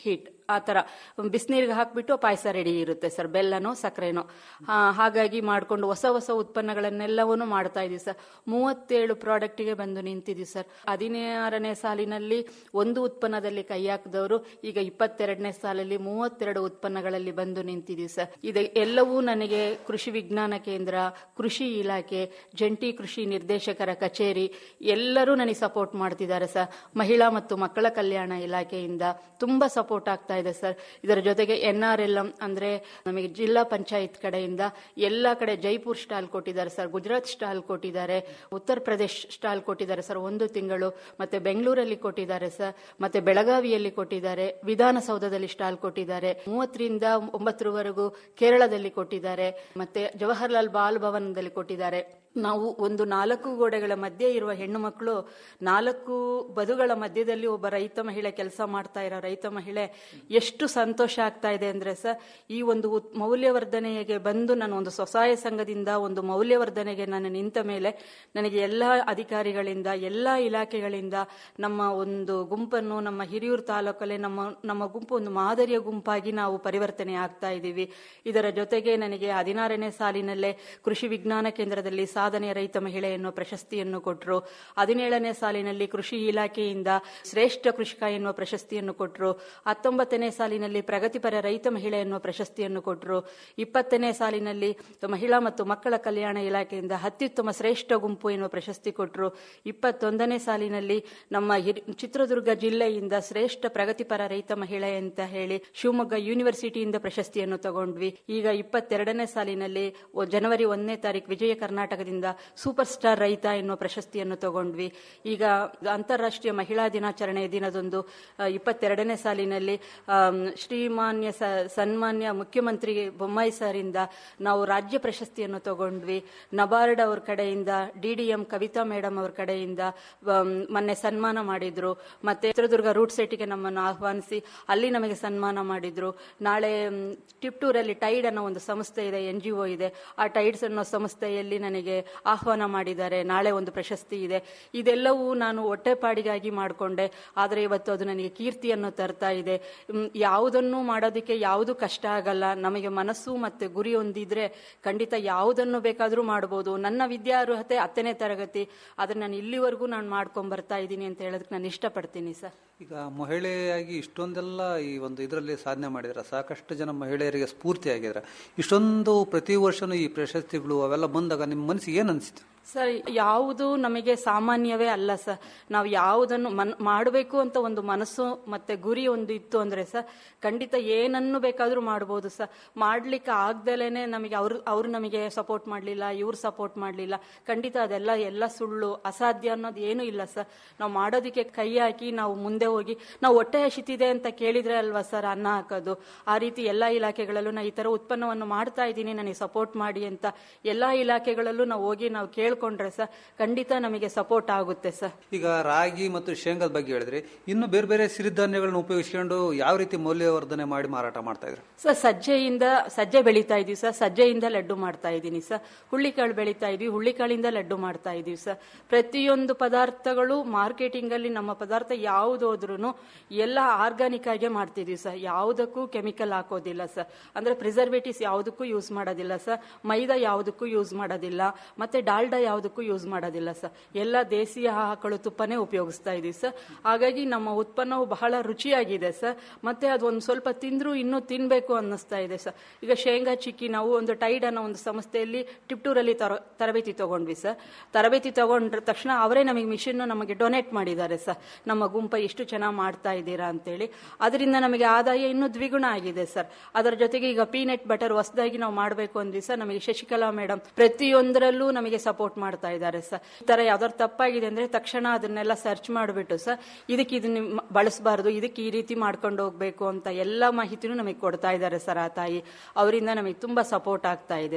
ಆ ತರ ಬಿಸಿನೀರಿಗೆ ಹಾಕ್ಬಿಟ್ಟು ಪಾಯಸ ರೆಡಿ ಇರುತ್ತೆ ಸರ್ ಬೆಲ್ಲನೋ ಸಕ್ಕರೆನೋ ಆ, ಹಾಗಾಗಿ ಮಾಡ್ಕೊಂಡು ಹೊಸ ಹೊಸ ಉತ್ಪನ್ನಗಳನ್ನೆಲ್ಲವನ್ನೂ ಮಾಡ್ತಾ ಇದೀವಿ ಸರ್ ಮೂವತ್ತೇಳು ಪ್ರಾಡಕ್ಟ್ಗೆ ಬಂದು ನಿಂತಿದ್ದೀವಿ ಸರ್ ಹದಿನಾರನೇ ಸಾಲಿನಲ್ಲಿ ಒಂದು ಉತ್ಪನ್ನದಲ್ಲಿ ಕೈ ಹಾಕಿದವರು ಈಗ ಇಪ್ಪತ್ತೆರಡನೇ ಸಾಲಲ್ಲಿ ಮೂವತ್ತೆರಡು ಉತ್ಪನ್ನಗಳಲ್ಲಿ ಬಂದು ನಿಂತಿದ್ದೀವಿ ಸರ್ ಇದು ಎಲ್ಲವೂ ನನಗೆ ಕೃಷಿ ವಿಜ್ಞಾನ ಕೇಂದ್ರ ಕೃಷಿ ಇಲಾಖೆ ಜಂಟಿ ಕೃಷಿ ನಿರ್ದೇಶಕರ ಕಚೇರಿ ಎಲ್ಲರೂ ನನಗೆ ಸಪೋರ್ಟ್ ಮಾಡ್ತಿದ್ದಾರೆ ಸರ್ ಮಹಿಳಾ ಮತ್ತು ಮಕ್ಕಳ ಕಲ್ಯಾಣ ಇಲಾಖೆಯಿಂದ ತುಂಬಾ ಸಪೋರ್ಟ್ ಆಗ್ತಾ ಇದೆ ಸರ್ ಇದರ ಜೊತೆಗೆ ಎನ್ ಆರ್ ಎಲ್ ಎಂ ಅಂದ್ರೆ ನಮಗೆ ಜಿಲ್ಲಾ ಪಂಚಾಯತ್ ಕಡೆಯಿಂದ ಎಲ್ಲ ಕಡೆ ಜೈಪುರ್ ಸ್ಟಾಲ್ ಕೊಟ್ಟಿದ್ದಾರೆ ಸರ್ ಗುಜರಾತ್ ಸ್ಟಾಲ್ ಕೊಟ್ಟಿದ್ದಾರೆ ಉತ್ತರ ಪ್ರದೇಶ್ ಸ್ಟಾಲ್ ಕೊಟ್ಟಿದ್ದಾರೆ ಸರ್ ಒಂದು ತಿಂಗಳು ಮತ್ತೆ ಬೆಂಗಳೂರಲ್ಲಿ ಕೊಟ್ಟಿದ್ದಾರೆ ಸರ್ ಮತ್ತೆ ಬೆಳಗಾವಿಯಲ್ಲಿ ಕೊಟ್ಟಿದ್ದಾರೆ ವಿಧಾನಸೌಧದಲ್ಲಿ ಸ್ಟಾಲ್ ಕೊಟ್ಟಿದ್ದಾರೆ ಮೂವತ್ತರಿಂದ ಒಂಬತ್ತರವರೆಗೂ ಕೇರಳದಲ್ಲಿ ಕೊಟ್ಟಿದ್ದಾರೆ ಮತ್ತೆ ಜವಾಹರ್ಲಾಲ್ ಬಾಲ್ ಭವನದಲ್ಲಿ ಕೊಟ್ಟಿದ್ದಾರೆ ನಾವು ಒಂದು ನಾಲ್ಕು ಗೋಡೆಗಳ ಮಧ್ಯೆ ಇರುವ ಹೆಣ್ಣು ಮಕ್ಕಳು ನಾಲ್ಕು ಬದುಗಳ ಮಧ್ಯದಲ್ಲಿ ಒಬ್ಬ ರೈತ ಮಹಿಳೆ ಕೆಲಸ ಮಾಡ್ತಾ ಇರೋ ರೈತ ಮಹಿಳೆ ಎಷ್ಟು ಸಂತೋಷ ಆಗ್ತಾ ಇದೆ ಅಂದ್ರೆ ಸರ್ ಈ ಒಂದು ಉತ್- ಮೌಲ್ಯವರ್ಧನೆಗೆ ಬಂದು ನಾನು ಒಂದು ಸ್ವಸಹಾಯ ಸಂಘದಿಂದ ಒಂದು ಮೌಲ್ಯವರ್ಧನೆಗೆ ನಾನು ನಿಂತ ಮೇಲೆ ನನಗೆ ಎಲ್ಲ ಅಧಿಕಾರಿಗಳಿಂದ ಎಲ್ಲ ಇಲಾಖೆಗಳಿಂದ ನಮ್ಮ ಒಂದು ಗುಂಪನ್ನು ನಮ್ಮ ಹಿರಿಯೂರು ತಾಲೂಕಲ್ಲೇ ನಮ್ಮ ನಮ್ಮ ಗುಂಪು ಒಂದು ಮಾದರಿಯ ಗುಂಪಾಗಿ ನಾವು ಪರಿವರ್ತನೆ ಆಗ್ತಾ ಇದ್ದೀವಿ ಇದರ ಜೊತೆಗೆ ನನಗೆ ಹದಿನಾರನೇ ಸಾಲಿನಲ್ಲೇ ಕೃಷಿ ವಿಜ್ಞಾನ ಕೇಂದ್ರದಲ್ಲಿ ಸಾಧನೆಯ ರೈತ ಮಹಿಳೆ ಎನ್ನುವ ಪ್ರಶಸ್ತಿಯನ್ನು ಕೊಟ್ಟರು ಹದಿನೇಳನೇ ಸಾಲಿನಲ್ಲಿ ಕೃಷಿ ಇಲಾಖೆಯಿಂದ ಶ್ರೇಷ್ಠ ಕೃಷಿಕ ಎನ್ನುವ ಪ್ರಶಸ್ತಿಯನ್ನು ಕೊಟ್ಟರು ಹತ್ತೊಂಬತ್ತನೇ ಸಾಲಿನಲ್ಲಿ ಪ್ರಗತಿಪರ ರೈತ ಮಹಿಳೆ ಎನ್ನುವ ಪ್ರಶಸ್ತಿಯನ್ನು ಕೊಟ್ಟರು ಇಪ್ಪತ್ತನೇ ಸಾಲಿನಲ್ಲಿ ಮಹಿಳಾ ಮತ್ತು ಮಕ್ಕಳ ಕಲ್ಯಾಣ ಇಲಾಖೆಯಿಂದ ಅತ್ಯುತ್ತಮ ಶ್ರೇಷ್ಠ ಗುಂಪು ಎನ್ನುವ ಪ್ರಶಸ್ತಿ ಕೊಟ್ಟರು ಇಪ್ಪತ್ತೊಂದನೇ ಸಾಲಿನಲ್ಲಿ ನಮ್ಮ ಹಿರಿ- ಚಿತ್ರದುರ್ಗ ಜಿಲ್ಲೆಯಿಂದ ಶ್ರೇಷ್ಠ ಪ್ರಗತಿಪರ ರೈತ ಮಹಿಳೆ ಅಂತ ಹೇಳಿ ಶಿವಮೊಗ್ಗ ಯೂನಿವರ್ಸಿಟಿಯಿಂದ ಪ್ರಶಸ್ತಿಯನ್ನು ತಗೊಂಡ್ವಿ ಈಗ ಇಪ್ಪತ್ತೆರಡನೇ ಸಾಲಿನಲ್ಲಿ ಒ- ಜನವರಿ ಒಂದನೇ ತಾರೀಕು ವಿಜಯ ಕರ್ನಾಟಕದಿಂದ ಸೂಪರ್ ಸ್ಟಾರ್ ರೈತ ಎನ್ನುವ ಪ್ರಶಸ್ತಿಯನ್ನು ತಗೊಂಡ್ವಿ ಈಗ ಅಂತಾರಾಷ್ಟ್ರೀಯ ಮಹಿಳಾ ದಿನಾಚರಣೆ ದಿನದಂದು ಆ, ಇಪ್ಪತ್ತೆರಡನೇ ಸಾಲಿನಲ್ಲಿ ಆಮ್, ಶ್ರೀಮಾನ್ಯ ಸ- ಸನ್ಮಾನ್ಯ ಮುಖ್ಯಮಂತ್ರಿ ಬೊಮ್ಮಾಯಿ ಸರಿಂದ ನಾವು ರಾಜ್ಯ ಪ್ರಶಸ್ತಿಯನ್ನು ತಗೊಂಡ್ವಿ ನಬಾರ್ಡ್ ಅವ್ರ ಕಡೆಯಿಂದ ಡಿಡಿಎಂ ಕವಿತಾ ಮೇಡಮ್ ಅವ್ರ ಕಡೆಯಿಂದ ಆಮ್, ಮೊನ್ನೆ ಸನ್ಮಾನ ಮಾಡಿದ್ರು ಮತ್ತೆ ಚಿತ್ರದುರ್ಗ ರೂಟ್ ಸೆಟ್ಗೆ ನಮ್ಮನ್ನು ಆಹ್ವಾನಿಸಿ ಅಲ್ಲಿ ನಮಗೆ ಸನ್ಮಾನ ಮಾಡಿದ್ರು ನಾಳೆ ಮ್, ಟಿಪ್ಟೂರಲ್ಲಿ ಟೈಡ್ ಅನ್ನೋ ಒಂದು ಸಂಸ್ಥೆ ಇದೆ ಎನ್ ಜಿ ಒ ಇದೆ ಆ ಟೈಡ್ಸ್ ಅನ್ನೋ ಸಂಸ್ಥೆಯಲ್ಲಿ ನನಗೆ ಆಹ್ವಾನ ಮಾಡಿದ್ದಾರೆ ನಾಳೆ ಒಂದು ಪ್ರಶಸ್ತಿ ಇದೆ ಇದೆಲ್ಲವೂ ನಾನು ಹೊಟ್ಟೆಪಾಡಿಗಾಗಿ ಮಾಡಿಕೊಂಡೆ ಆದರೆ ಇವತ್ತು ಅದು ನನಗೆ ಕೀರ್ತಿಯನ್ನು ತರ್ತಾ ಇದೆ ಮ್, ಯಾವುದನ್ನು ಮಾಡೋದಕ್ಕೆ ಯಾವುದು ಕಷ್ಟ ಆಗಲ್ಲ ನಮಗೆ ಮನಸ್ಸು ಮತ್ತೆ ಗುರಿ ಹೊಂದಿದ್ರೆ ಖಂಡಿತ ಯಾವುದನ್ನು ಬೇಕಾದರೂ ಮಾಡ್ಬೋದು ನನ್ನ ವಿದ್ಯಾರ್ಹತೆ ಹತ್ತನೇ ತರಗತಿ ಆದ್ರೆ ನಾನು ಇಲ್ಲಿವರೆಗೂ ನಾನು ಮಾಡ್ಕೊಂಡ್ ಬರ್ತಾ ಇದ್ದೀನಿ ಅಂತ ಹೇಳೋದಕ್ಕೆ ನಾನು ಇಷ್ಟಪಡ್ತೀನಿ ಸರ್ ಈಗ ಮಹಿಳೆಯಾಗಿ ಇಷ್ಟೊಂದೆಲ್ಲ ಈ ಒಂದು ಇದರಲ್ಲಿ ಸಾಧನೆ ಮಾಡಿದ್ರ ಸಾಕಷ್ಟು ಜನ ಮಹಿಳೆಯರಿಗೆ ಸ್ಫೂರ್ತಿಯಾಗಿದ್ರ ಇಷ್ಟೊಂದು ಪ್ರತಿ ವರ್ಷನೂ ಈ ಪ್ರಶಸ್ತಿಗಳು ಅವೆಲ್ಲ ಬಂದಾಗ ನಿಮ್ಮ ಮನಸ್ಸಿಗೆ ಏನ್ ಅನಿಸ್ತು ಸರ್ ಯಾವುದು ನಮಗೆ ಸಾಮಾನ್ಯವೇ ಅಲ್ಲ ಸರ್ ನಾವು ಯಾವುದನ್ನು ಮನ್ ಮಾಡಬೇಕು ಅಂತ ಒಂದು ಮನಸ್ಸು ಮತ್ತೆ ಗುರಿ ಒಂದು ಇತ್ತು ಅಂದ್ರೆ ಸರ್ ಖಂಡಿತ ಏನನ್ನು ಬೇಕಾದರೂ ಮಾಡ್ಬೋದು ಸರ್ ಮಾಡ್ಲಿಕ್ಕೆ ಆಗ್ದಲೇನೆ ನಮಗೆ ಅವ್ರು ಅವ್ರು ನಮಗೆ ಸಪೋರ್ಟ್ ಮಾಡಲಿಲ್ಲ ಇವ್ರು ಸಪೋರ್ಟ್ ಮಾಡಲಿಲ್ಲ ಖಂಡಿತ ಅದೆಲ್ಲ ಎಲ್ಲ ಸುಳ್ಳು ಅಸಾಧ್ಯ ಅನ್ನೋದು ಏನೂ ಇಲ್ಲ ಸರ್ ನಾವು ಮಾಡೋದಕ್ಕೆ ಕೈ ಹಾಕಿ ನಾವು ಮುಂದೆ ಹೋಗಿ ನಾವು ಹೊಟ್ಟೆ ಹಸಿತಿದೆ ಅಂತ ಕೇಳಿದ್ರೆ ಅಲ್ವಾ ಸರ್ ಅನ್ನ ಹಾಕೋದು ಆ ರೀತಿ ಎಲ್ಲ ಇಲಾಖೆಗಳಲ್ಲೂ ನಾ ಈ ತರ ಉತ್ಪನ್ನವನ್ನು ಮಾಡ್ತಾ ಇದ್ದೀನಿ ನನಗೆ ಸಪೋರ್ಟ್ ಮಾಡಿ ಅಂತ ಎಲ್ಲಾ ಇಲಾಖೆಗಳಲ್ಲೂ ನಾವು ಹೋಗಿ ನಾವು ಕೇಳ್ಕೊಂಡ್ರೆ ಸರ್ ಖಂಡಿತ ನಮಗೆ ಸಪೋರ್ಟ್ ಆಗುತ್ತೆ ಸರ್ ಈಗ ರಾಗಿ ಮತ್ತು ಶೇಂಗಾದ ಬಗ್ಗೆ ಹೇಳಿದ್ರಿ ಇನ್ನು ಬೇರೆ ಬೇರೆ ಸಿರಿಧಾನ್ಯಗಳನ್ನ ಉಪಯೋಗಿಸ್ಕೊಂಡು ಯಾವ ರೀತಿ ಮೌಲ್ಯವರ್ಧನೆ ಮಾಡಿ ಮಾರಾಟ ಮಾಡ್ತಾ ಇದ್ರು ಸರ್ ಸಜ್ಜೆಯಿಂದ ಸಜ್ಜೆ ಬೆಳೀತಾ ಇದೀವಿ ಸರ್ ಸಜ್ಜೆಯಿಂದ ಲಡ್ಡು ಮಾಡ್ತಾ ಇದ್ದೀನಿ ಸರ್ ಹುಳ್ಳಿಕಾಳು ಬೆಳೀತಾ ಇದೀವಿ ಹುಳ್ಳಿಕಾಳಿಂದ ಲಡ್ಡು ಮಾಡ್ತಾ ಇದೀವಿ ಸರ್ ಪ್ರತಿಯೊಂದು ಪದಾರ್ಥಗಳು ಮಾರ್ಕೆಟಿಂಗ್ ಅಲ್ಲಿ ನಮ್ಮ ಪದಾರ್ಥ ಯಾವ್ದು ಹೋದ್ರೂ ಎಲ್ಲ ಆರ್ಗಾನಿಕ್ ಆಗೇ ಮಾಡ್ತಿದೀವಿ ಸರ್ ಯಾವುದಕ್ಕೂ ಕೆಮಿಕಲ್ ಹಾಕೋದಿಲ್ಲ ಸರ್ ಅಂದ್ರೆ ಪ್ರಿಸರ್ವೇಟಿವ್ಸ್ ಯಾವುದಕ್ಕೂ ಯೂಸ್ ಮಾಡೋದಿಲ್ಲ ಸರ್ ಮೈದಾ ಯಾವುದಕ್ಕೂ ಯೂಸ್ ಮಾಡೋದಿಲ್ಲ ಮತ್ತೆ ಡಾಲ್ಡಾ ಯಾವುದಕ್ಕೂ ಯೂಸ್ ಮಾಡೋದಿಲ್ಲ ಸರ್ ಎಲ್ಲ ದೇಸಿಯ ಆಕಳು ತುಪ್ಪನೇ ಉಪಯೋಗಿಸ್ತಾ ಇದೀವಿ ಸರ್ ಹಾಗಾಗಿ ನಮ್ಮ ಉತ್ಪನ್ನವು ಬಹಳ ರುಚಿಯಾಗಿದೆ ಸರ್ ಮತ್ತೆ ಅದು ಒಂದು ಸ್ವಲ್ಪ ತಿಂದ್ರು ಇನ್ನೂ ತಿನ್ಬೇಕು ಅನ್ನಿಸ್ತಾ ಇದೆ ಸರ್ ಈಗ ಶೇಂಗಾ ಚಿಕ್ಕಿ ನಾವು ಒಂದು ಟೈಡ್ ಅನ್ನೋ ಒಂದು ಸಂಸ್ಥೆಯಲ್ಲಿ ಟಿಪ್ಟೂರಲ್ಲಿ ತರ- ತರಬೇತಿ ತಗೊಂಡ್ವಿ ಸರ್ ತರಬೇತಿ ತಗೊಂಡ್ರ ತಕ್ಷಣ ಅವರೇ ನಮಗೆ ಮಿಷನ್ ನಮಗೆ ಡೊನೇಟ್ ಮಾಡಿದ್ದಾರೆ ಸರ್ ನಮ್ಮ ಗುಂಪ ಎಷ್ಟು ಚೆನ್ನಾಗಿ ಮಾಡ್ತಾ ಇದ್ದೀರಾ ಅಂತೇಳಿ ಅದರಿಂದ ನಮಗೆ ಆದಾಯ ಇನ್ನೂ ದ್ವಿಗುಣ ಆಗಿದೆ ಸರ್ ಅದರ ಜೊತೆಗೆ ಈಗ ಪೀನಟ್ ಬಟರ್ ಹೊಸದಾಗಿ ನಾವು ಮಾಡಬೇಕು ಅಂದ್ವಿ ಸರ್ ನಮಗೆ ಶಶಿಕಲಾ ಮೇಡಮ್ ಪ್ರತಿಯೊಂದರಲ್ಲೂ ನಮಗೆ ಸಪೋರ್ಟ್ ಮಾಡ್ತಾ ಇದ್ದಾರೆ ಸರ್ ಈ ತರ ಯಾವ್ದಾದ್ರು ತಪ್ಪಾಗಿದೆ ಅಂದ್ರೆ ತಕ್ಷಣ ಅದನ್ನೆಲ್ಲ ಸರ್ಚ್ ಮಾಡಿಬಿಟ್ಟು ಸರ್ ಇದಕ್ಕೆ ಇದನ್ನ ಬಳಸಬಾರ್ದು ಇದಕ್ಕೆ ಈ ರೀತಿ ಮಾಡ್ಕೊಂಡು ಹೋಗ್ಬೇಕು ಅಂತ ಎಲ್ಲ ಮಾಹಿತಿನೂ ನಮಗೆ ಕೊಡ್ತಾ ಇದ್ದಾರೆ ಸರ್ ಆ ತಾಯಿ ಅವರಿಂದ ನಮಗೆ ತುಂಬಾ ಸಪೋರ್ಟ್ ಆಗ್ತಾ ಇದೆ ಸರ್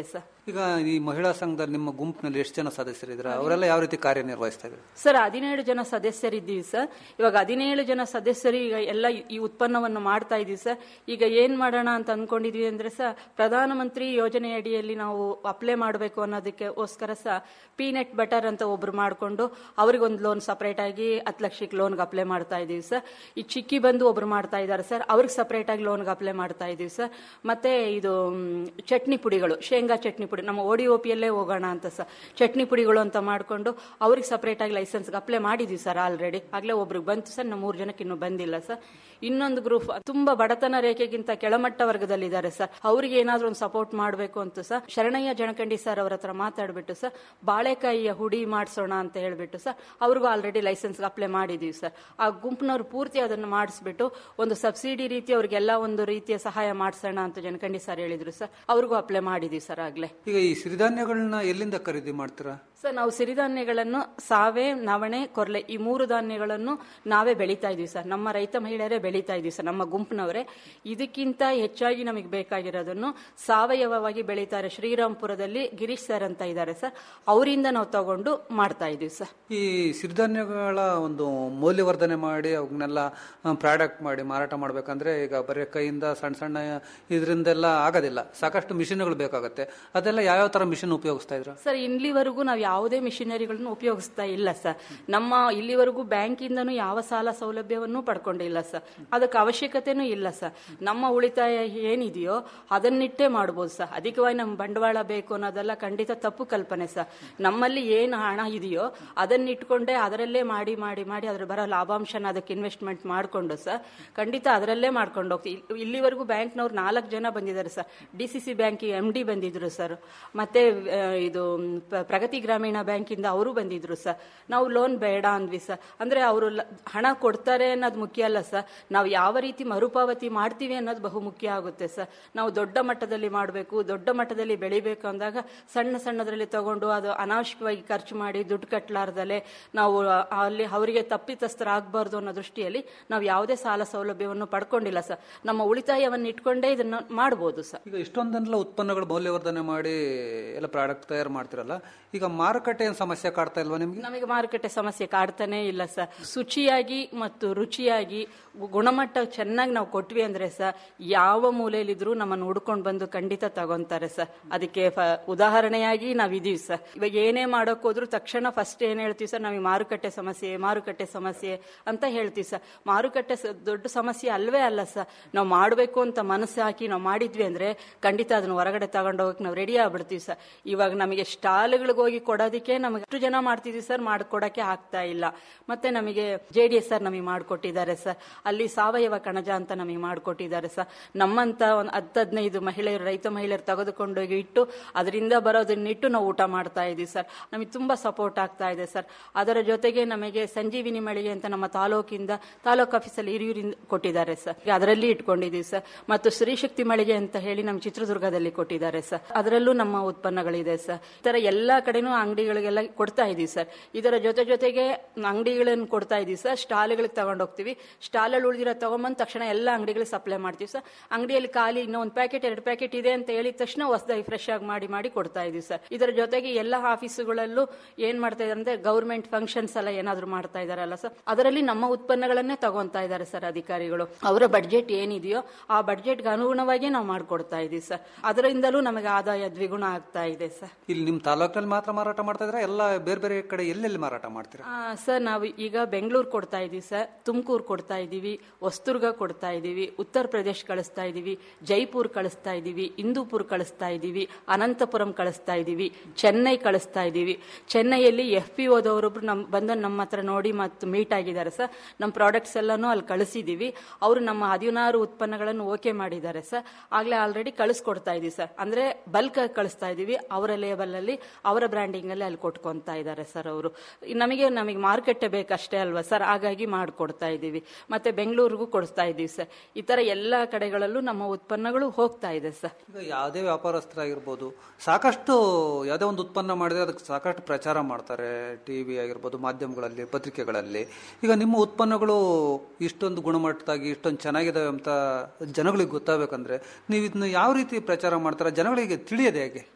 ಈಗ ಈ ಮಹಿಳಾ ಸಂಘದಲ್ಲಿ ನಿಮ್ಮ ಗುಂಪಿನಲ್ಲಿ ಎಷ್ಟು ಜನ ಸದಸ್ಯರಿದ್ದಾರೆ ಅವರೆಲ್ಲ ಯಾವ ರೀತಿ ಕಾರ್ಯನಿರ್ವಹಿಸ್ತಾ ಇದ್ದಾರೆ ಸರ್ ಹದಿನೇಳು ಜನ ಸದಸ್ಯರಿದ್ದೀವಿ ಸರ್ ಇವಾಗ ಹದಿನೇಳು ಜನ ಸದಸ್ಯರು ಈಗ ಎಲ್ಲ ಈ ಉತ್ಪನ್ನವನ್ನು ಮಾಡ್ತಾ ಇದೀವಿ ಸರ್ ಈಗ ಏನ್ ಮಾಡೋಣ ಅಂತ ಅನ್ಕೊಂಡಿದೀವಿ ಅಂದ್ರೆ ಸರ್ ಪ್ರಧಾನಮಂತ್ರಿ ಯೋಜನೆ ಅಡಿಯಲ್ಲಿ ನಾವು ಅಪ್ಲೈ ಮಾಡಬೇಕು ಅನ್ನೋದಕ್ಕೋಸ್ಕರ ಸಹ ಪೀನಟ್ ಬಟರ್ ಅಂತ ಒಬ್ರು ಮಾಡಿಕೊಂಡು ಅವ್ರಿಗೊಂದು ಲೋನ್ ಸಪರೇಟ್ ಆಗಿ ಹತ್ತು ಲಕ್ಷಕ್ಕೆ ಲೋನ್ಗೆ ಅಪ್ಲೈ ಮಾಡ್ತಾ ಇದೀವಿ ಸರ್ ಈ ಚಿಕ್ಕಿ ಬಂದು ಒಬ್ರು ಮಾಡ್ತಾ ಇದ್ದಾರೆ ಸರ್ ಅವ್ರಿಗೆ ಸಪರೇಟ್ ಆಗಿ ಲೋನ್ಗೆ ಅಪ್ಲೈ ಮಾಡ್ತಾ ಇದೀವಿ ಸರ್ ಮತ್ತೆ ಇದು ಮ್, ಚಟ್ನಿ ಪುಡಿಗಳು ಶೇಂಗಾ ಚಟ್ನಿ ಪುಡಿ ನಮ್ಮ ಓಡಿ ಓಪಿಯಲ್ಲೇ ಹೋಗೋಣ ಅಂತ ಸರ್ ಚಟ್ನಿ ಪುಡಿಗಳು ಅಂತ ಮಾಡಿಕೊಂಡು ಅವ್ರಿಗೆ ಸಪರೇಟ್ ಆಗಿ ಲೈಸೆನ್ಸ್ಗೆ ಅಪ್ಲೈ ಮಾಡಿದೀವಿ ಸರ್ ಆಲ್ರೆಡಿ ಆಗ್ಲೇ ಒಬ್ರಿಗೆ ಬಂತು ಸರ್ ನಮ್ಮ ಮೂರು ಜನಕ್ಕೆ ಇನ್ನೂ ಬಂದಿಲ್ಲ ಸರ್ ಇನ್ನೊಂದು ಗ್ರೂಪ್ ತುಂಬಾ ಬಡತನ ರೇಖೆಗಿಂತ ಕೆಳಮಟ್ಟ ವರ್ಗದಲ್ಲಿದ್ದಾರೆ ಸರ್ ಅವ್ರಿಗೆ ಏನಾದ್ರೂ ಒಂದು ಸಪೋರ್ಟ್ ಮಾಡಬೇಕು ಅಂತ ಸರ್ ಶರಣಯ್ಯ ಜನಕಂಡಿ ಸರ್ ಅವ್ರ ಹತ್ರ ಮಾತಾಡ್ಬಿಟ್ಟು ಸರ್ ಬಾಳೆಕಾಯಿಯ ಹುಡಿ ಮಾಡಿಸೋಣ ಅಂತ ಹೇಳ್ಬಿಟ್ಟು ಸರ್ ಅವ್ರಿಗೂ ಆಲ್ರೆಡಿ ಲೈಸೆನ್ಸ್ಗೆ ಅಪ್ಲೈ ಮಾಡಿದೀವಿ ಸರ್ ಆ ಗುಂಪಿನವ್ರು ಪೂರ್ತಿ ಅದನ್ನು ಮಾಡಿಸ್ಬಿಟ್ಟು ಒಂದು ಸಬ್ಸಿಡಿ ರೀತಿ ಅವ್ರಿಗೆಲ್ಲ ಒಂದು ರೀತಿಯ ಸಹಾಯ ಮಾಡಿಸೋಣ ಅಂತ ಜನಕಂಡಿ ಸರ್ ಹೇಳಿದ್ರು ಸರ್ ಅವ್ರಿಗೂ ಅಪ್ಲೈ ಮಾಡಿದೀವಿ ಸರ್ ಆಗ್ಲೇ ಈಗ ಈ ಸಿರಿಧಾನ್ಯಗಳನ್ನ ಎಲ್ಲಿಂದ ಖರೀದಿ ಮಾಡ್ತೀರಾ ಸರ್ ನಾವು ಸಿರಿಧಾನ್ಯಗಳನ್ನು ಸಾವೆ ನವಣೆ ಕೊರ್ಲೆ ಈ ಮೂರು ಧಾನ್ಯಗಳನ್ನು ನಾವೇ ಬೆಳೀತಾ ಇದೀವಿ ಸರ್ ನಮ್ಮ ರೈತ ಮಹಿಳೆಯರೇ ಬೆಳೀತಾ ಇದೀವಿ ಸರ್ ನಮ್ಮ ಗುಂಪಿನವರೇ ಇದಕ್ಕಿಂತ ಹೆಚ್ಚಾಗಿ ನಮಗೆ ಬೇಕಾಗಿರೋದನ್ನು ಸಾವಯವವಾಗಿ ಬೆಳೀತಾರೆ ಶ್ರೀರಾಮ್ಪುರದಲ್ಲಿ ಗಿರೀಶ್ ಸರ್ ಅಂತ ಇದ್ದಾರೆ ಸರ್ ಅವರಿಂದ ನಾವು ತಗೊಂಡು ಮಾಡ್ತಾ ಇದೀವಿ ಸರ್ ಈ ಸಿರಿಧಾನ್ಯಗಳ ಒಂದು ಮೌಲ್ಯವರ್ಧನೆ ಮಾಡಿ ಅವನ್ನೆಲ್ಲ ಪ್ರಾಡಕ್ಟ್ ಮಾಡಿ ಮಾರಾಟ ಮಾಡ್ಬೇಕಂದ್ರೆ ಈಗ ಬರೀ ಕೈಯಿಂದ ಸಣ್ಣ ಸಣ್ಣ ಇದರಿಂದೆಲ್ಲ ಆಗೋದಿಲ್ಲ ಸಾಕಷ್ಟು ಮಿಷಿನ್ಗಳು ಬೇಕಾಗುತ್ತೆ ಅದೆಲ್ಲ ಯಾವ್ಯಾವ ತರ ಮಿಷಿನ್ ಉಪಯೋಗಿಸ್ತಾ ಇದ್ರ ಸರ್ ಇಲ್ಲಿವರೆಗೂ ನಾವು ಯಾವುದೇ ಮಿಷಿನರಿಗಳನ್ನು ಉಪಯೋಗಿಸ್ತಾ ಇಲ್ಲ ಸರ್ ನಮ್ಮ ಇಲ್ಲಿವರೆಗೂ ಬ್ಯಾಂಕಿಂದನೂ ಯಾವ ಸಾಲ ಸೌಲಭ್ಯವನ್ನು ಪಡ್ಕೊಂಡಿಲ್ಲ ಸರ್ ಅದಕ್ಕೆ ಅವಶ್ಯಕತೆನೂ ಇಲ್ಲ ಸರ್ ನಮ್ಮ ಉಳಿತಾಯ ಏನಿದೆಯೋ ಅದನ್ನಿಟ್ಟೇ ಮಾಡ್ಬೋದು ಸರ್ ಅಧಿಕವಾಗಿ ನಮ್ಮ ಬಂಡವಾಳ ಬೇಕು ಅನ್ನೋದೆಲ್ಲ ಖಂಡಿತ ತಪ್ಪು ಕಲ್ಪನೆ ಸರ್ ನಮ್ಮಲ್ಲಿ ಏನು ಹಣ ಇದೆಯೋ ಅದನ್ನಿಟ್ಕೊಂಡೇ ಅದರಲ್ಲೇ ಮಾಡಿ ಮಾಡಿ ಮಾಡಿ ಅದ್ರ ಬರೋ ಲಾಭಾಂಶನ ಅದಕ್ಕೆ ಇನ್ವೆಸ್ಟ್ಮೆಂಟ್ ಮಾಡಿಕೊಂಡು ಸರ್ ಖಂಡಿತ ಅದರಲ್ಲೇ ಮಾಡ್ಕೊಂಡು ಹೋಗ್ತೀವಿ ಇಲ್ಲಿ- ಇಲ್ಲಿವರೆಗೂ ಬ್ಯಾಂಕ್ನವ್ರು ನಾಲ್ಕು ಜನ ಬಂದಿದ್ದಾರೆ ಸರ್ ಡಿ ಸಿ ಸಿ ಬ್ಯಾಂಕಿಗೆ ಎಂ ಡಿ ಬಂದಿದ್ರು ಸರ್ ಮತ್ತೆ ಆ, ಇದು ಮ್, ಪ- ಪ್ರಗತಿ ಗ್ರಾಮೀಣ ಬ್ಯಾಂಕಿಂದ ಅವರು ಬಂದಿದ್ರು ಸರ್ ನಾವು ಲೋನ್ ಬೇಡ ಅಂದ್ವಿ ಸರ್ ಅಂದ್ರೆ ಅವರು ಹಣ ಕೊಡ್ತಾರೆ ಅನ್ನೋದು ಮುಖ್ಯ ಅಲ್ಲ ಸರ್ ನಾವು ಯಾವ ರೀತಿ ಮರುಪಾವತಿ ಮಾಡ್ತೀವಿ ಅನ್ನೋದು ಬಹು ಮುಖ್ಯ ಆಗುತ್ತೆ ಸರ್ ನಾವು ದೊಡ್ಡ ಮಟ್ಟದಲ್ಲಿ ಮಾಡಬೇಕು ದೊಡ್ಡ ಮಟ್ಟದಲ್ಲಿ ಬೆಳಿಬೇಕು ಅಂದಾಗ ಸಣ್ಣ ಸಣ್ಣದ್ರಲ್ಲಿ ತಗೊಂಡು ಅದು ಅನಾವಶ್ಯಕವಾಗಿ ಖರ್ಚು ಮಾಡಿ ದುಡ್ಡು ಕಟ್ಟಲಾರ್ದಲೆ ನಾವು ಅಲ್ಲಿ ಅವರಿಗೆ ತಪ್ಪಿತಸ್ಥರಾಗಬಾರ್ದು ಅನ್ನೋ ದೃಷ್ಟಿಯಲ್ಲಿ ನಾವು ಯಾವುದೇ ಸಾಲ ಸೌಲಭ್ಯವನ್ನು ಪಡ್ಕೊಂಡಿಲ್ಲ ಸರ್ ನಮ್ಮ ಉಳಿತಾಯವನ್ನು ಇಟ್ಕೊಂಡೇ ಇದನ್ನು ಮಾಡ್ಬೋದು ಸರ್ ಈಗ ಇಷ್ಟೊಂದೆಲ್ಲ ಉತ್ಪನ್ನಗಳು ಮೌಲ್ಯವರ್ಧನೆ ಮಾಡಿ ಎಲ್ಲ ಪ್ರಾಡಕ್ಟ್ ತಯಾರು ಮಾಡ್ತಿರಲ್ಲ ಈಗ ಮಾರುಕಟ್ಟೆ ಏನ್ ಸಮಸ್ಯೆ ಕಾಡ್ತಾ ಇಲ್ವಾ ನಿಮ್ಗೆ ನಮಗೆ ಮಾರುಕಟ್ಟೆ ಸಮಸ್ಯೆ ಕಾಡ್ತಾನೆ ಇಲ್ಲ ಸರ್ ಶುಚಿಯಾಗಿ ಮತ್ತು ರುಚಿಯಾಗಿ ಗು- ಗುಣಮಟ್ಟ ಚೆನ್ನಾಗಿ ನಾವು ಕೊಟ್ವಿ ಅಂದ್ರೆ ಸರ್ ಯಾವ ಮೂಲೆಯಲ್ಲಿದ್ರು ನಮ್ಮನ್ನು ಹುಡ್ಕೊಂಡು ಬಂದು ಖಂಡಿತ ತಗೊಂತಾರೆ ಸರ್ ಅದಕ್ಕೆ ಫ- ಉದಾಹರಣೆಯಾಗಿ ನಾವಿದೀವಿ ಸರ್ ಇವಾಗ ಏನೇ ಮಾಡೋಕ್ ಹೋದ್ರು ತಕ್ಷಣ ಫಸ್ಟ್ ಏನ್ ಹೇಳ್ತೀವಿ ಸರ್ ನಮಗೆ ಮಾರುಕಟ್ಟೆ ಸಮಸ್ಯೆ ಮಾರುಕಟ್ಟೆ ಸಮಸ್ಯೆ ಅಂತ ಹೇಳ್ತೀವಿ ಸರ್ ಮಾರುಕಟ್ಟೆ ಸ- ದೊಡ್ಡ ಸಮಸ್ಯೆ ಅಲ್ವೇ ಅಲ್ಲ ಸರ್ ನಾವು ಮಾಡಬೇಕು ಅಂತ ಮನಸ್ಸು ಹಾಕಿ ನಾವು ಮಾಡಿದ್ವಿ ಅಂದ್ರೆ ಖಂಡಿತ ಅದನ್ನ ಹೊರಗಡೆ ತಗೊಂಡೋಗಕ್ಕೆ ನಾವು ರೆಡಿ ಆಗ್ಬಿಡ್ತೀವಿ ಸರ್ ಇವಾಗ ನಮಗೆ ಸ್ಟಾಲ್ಗಳಿಗೆ ಹೋಗಿ ಕೊಡೋದಕ್ಕೆ ನಮಗೆ ಎಷ್ಟು ಜನ ಮಾಡ್ತಿದ್ವಿ ಸರ್ ಮಾಡ್ಕೊಡಕ್ಕೆ ಆಗ್ತಾ ಇಲ್ಲ ಮತ್ತೆ ನಮಗೆ ಜೆ ಡಿ ಎಸ್ ಸರ್ ನಮಗೆ ಮಾಡಿಕೊಟ್ಟಿದ್ದಾರೆ ಸರ್ ಅಲ್ಲಿ ಸಾವಯವ ಕಣಜ ಅಂತ ನಮಗೆ ಮಾಡಿಕೊಟ್ಟಿದ್ದಾರೆ ಸರ್ ನಮ್ಮಂತ ಒಂದು ಹತ್ತು ಹದಿನೈದು ಮಹಿಳೆಯರು ರೈತ ಮಹಿಳೆಯರು ತೆಗೆದುಕೊಂಡೋಗಿ ಇಟ್ಟು ಅದರಿಂದ ಬರೋದನ್ನಿಟ್ಟು ನಾವು ಊಟ ಮಾಡ್ತಾ ಇದೀವಿ ಸರ್ ನಮಗೆ ತುಂಬಾ ಸಪೋರ್ಟ್ ಆಗ್ತಾ ಇದೆ ಸರ್ ಅದರ ಜೊತೆಗೆ ನಮಗೆ ಸಂಜೀವಿನಿ ಮಳಿಗೆ ಅಂತ ನಮ್ಮ ತಾಲೂಕಿಂದ ತಾಲೂಕು ಆಫೀಸಲ್ಲಿ ಹಿರಿಯೂರಿಂದ ಕೊಟ್ಟಿದ್ದಾರೆ ಸರ್ ಅದರಲ್ಲಿ ಇಟ್ಕೊಂಡಿದೀವಿ ಸರ್ ಮತ್ತು ಸ್ತ್ರೀಶಕ್ತಿ ಮಳಿಗೆ ಅಂತ ಹೇಳಿ ನಮ್ಮ ಚಿತ್ರದುರ್ಗದಲ್ಲಿ ಕೊಟ್ಟಿದ್ದಾರೆ ಸರ್ ಅದರಲ್ಲೂ ನಮ್ಮ ಉತ್ಪನ್ನಗಳಿದೆ ಸರ್ ಈ ತರ ಎಲ್ಲಾ ಕಡೆನೂ ಅಂಗಡಿಗಳಿಗೆಲ್ಲ ಕೊಡ್ತಾ ಇದೀವಿ ಸರ್ ಇದರ ಜೊತೆ ಜೊತೆಗೆ ಅಂಗಡಿಗಳನ್ನು ಕೊಡ್ತಾ ಇದೀವಿ ಸರ್ ಸ್ಟಾಲ್ಗಳಿಗೆ ತಗೊಂಡು ಹೋಗ್ತೀವಿ ಸ್ಟಾಲಲ್ಲಿ ಉಳಿದಿರೋ ತಗೊಂಬಂದ ತಕ್ಷಣ ಎಲ್ಲ ಅಂಗಡಿಗಳಿಗೆ ಸಪ್ಲೈ ಮಾಡ್ತೀವಿ ಸರ್ ಅಂಗಡಿಯಲ್ಲಿ ಖಾಲಿ ಇನ್ನೂ ಒಂದು ಪ್ಯಾಕೆಟ್ ಎರಡು ಪ್ಯಾಕೆಟ್ ಇದೆ ಅಂತ ಹೇಳಿದ ತಕ್ಷಣ ಹೊಸದಾಗಿ ಫ್ರೆಶ್ ಆಗಿ ಮಾಡಿ ಮಾಡಿ ಕೊಡ್ತಾ ಇದೀವಿ ಸರ್ ಇದರ ಜೊತೆಗೆ ಎಲ್ಲ ಆಫೀಸುಗಳಲ್ಲೂ ಏನ್ ಮಾಡ್ತಾ ಇದಾರೆ ಅಂದ್ರೆ ಗೌರ್ಮೆಂಟ್ ಫಂಕ್ಷನ್ಸ್ ಎಲ್ಲ ಏನಾದ್ರು ಮಾಡ್ತಾ ಇದಾರಲ್ಲ ಸರ್ ಅದರಲ್ಲಿ ನಮ್ಮ ಉತ್ಪನ್ನಗಳನ್ನೇ ತಗೊಂತಾ ಇದ್ದಾರೆ ಸರ್ ಅಧಿಕಾರಿಗಳು ಅವರ ಬಡ್ಜೆಟ್ ಏನಿದೆಯೋ ಆ ಬಡ್ಜೆಟ್ಗೆ ಅನುಗುಣವಾಗಿ ನಾವು ಮಾಡ್ಕೊಡ್ತಾ ಇದೀವಿ ಸರ್ ಅದರಿಂದಲೂ ನಮಗೆ ಆದಾಯ ದ್ವಿಗುಣ ಆಗ್ತಾ ಇದೆ ಸರ್ ಇಲ್ಲಿ ನಿಮ್ ತಾಲೂಕಿನಲ್ಲಿ ಮಾತ್ರ ಮಾರಾಟ ಮಾಡ್ತಾ ಇದ್ರೆ ಎಲ್ಲ ಬೇರೆ ಬೇರೆ ಕಡೆ ಎಲ್ಲೆಲ್ಲಿ ಮಾರಾಟ ಮಾಡ್ತೀರಾ ಆ, ಸರ್ ನಾವು ಈಗ ಬೆಂಗಳೂರು ಕೊಡ್ತಾ ಇದೀವಿ ಸರ್ ತುಮಕೂರು ಕೊಡ್ತಾ ಇದೀವಿ ಹೊಸದುರ್ಗ ಕೊಡ್ತಾ ಇದೀವಿ ಉತ್ತರ ಪ್ರದೇಶ್ ಕಳಿಸ್ತಾ ಇದೀವಿ ಜೈಪುರ್ ಕಳಿಸ್ತಾ ಇದೀವಿ ಇಂದೂಪುರ್ ಕಳಿಸ್ತಾ ಇದೀವಿ ಅನಂತಪುರಂ ಕಳಿಸ್ತಾ ಇದೀವಿ ಚೆನ್ನೈ ಕಳಿಸ್ತಾ ಇದೀವಿ ಚೆನ್ನೈಯಲ್ಲಿ ಎಫ್ ಪಿ ಓದವರೊಬ್ರು ನಮ್ ಬಂದು ನಮ್ಮ ಹತ್ರ ನೋಡಿ ಮತ್ತು ಮೀಟ್ ಆಗಿದ್ದಾರೆ ಸರ್ ನಮ್ಮ ಪ್ರಾಡಕ್ಟ್ಸ್ ಎಲ್ಲಾನು ಅಲ್ಲಿ ಕಳಿಸಿದೀವಿ ಅವರು ನಮ್ಮ ಹದಿನಾರು ಉತ್ಪನ್ನಗಳನ್ನು ಓಕೆ ಮಾಡಿದ್ದಾರೆ ಸರ್ ಆಗ್ಲೇ ಆಲ್ರೆಡಿ ಕಳಿಸ್ಕೊಡ್ತಾ ಇದೀವಿ ಸರ್ ಅಂದ್ರೆ ಬಲ್ಕ್ ಕಳಿಸ್ತಾ ಇದೀವಿ ಅವರ ಲೇಬಲ್ ಅಲ್ಲಿ ಅವರ ಬ್ರ್ಯಾಂಡಿಂಗ್ ಅಲ್ಲಿ ಅಲ್ಲಿ ಕೊಟ್ಕೊಂತಾ ಇದ್ದಾರೆ ಸರ್ ಅವರು ನಮಗೆ ನಮಗೆ ಮಾರುಕಟ್ಟೆ ಬೇಕಷ್ಟೇ ಅಲ್ವಾ ಸರ್ ಹಾಗಾಗಿ ಮಾಡ್ಕೊಡ್ತಾ ಇದೀವಿ ಮತ್ತೆ ಬೆಂಗಳೂರಿಗೂ ಕೊಡಿಸ್ತಾ ಇದೀವಿ ಸರ್ ಈ ತರ ಎಲ್ಲಾ ಕಡೆಗಳಲ್ಲೂ ನಮ್ಮ ಉತ್ಪನ್ನಗಳು ಹೋಗ್ತಾ ಇದೆ ಸರ್ ಈಗ ಯಾವುದೇ ವ್ಯಾಪಾರಸ್ಥರಾಗಿರ್ಬೋದು ಸಾಕಷ್ಟು ಯಾವುದೇ ಒಂದು ಉತ್ಪನ್ನ ಮಾಡಿದ್ರೆ ಅದಕ್ಕೆ ಸಾಕಷ್ಟು ಪ್ರಚಾರ ಮಾಡ್ತಾರೆ ಟಿವಿ ಆಗಿರ್ಬೋದು ಮಾಧ್ಯಮಗಳಲ್ಲಿ ಪತ್ರಿಕೆಗಳಲ್ಲಿ ಈಗ ನಿಮ್ಮ ಉತ್ಪನ್ನಗಳು ಇಷ್ಟೊಂದು ಗುಣಮಟ್ಟದಾಗಿ ಇಷ್ಟೊಂದು ಚೆನ್ನಾಗಿದಾವೆ ಅಂತ ಜನಗಳಿಗೆ ಗೊತ್ತಾಗಬೇಕಂದ್ರೆ ನೀವು ಇದನ್ನ ಯಾವ ರೀತಿ ಪ್ರಚಾರ ಮಾಡ್ತಾರೆ ಜನಗಳಿಗೆ ತಿಳಿಯದೆ ಹೇಗೆ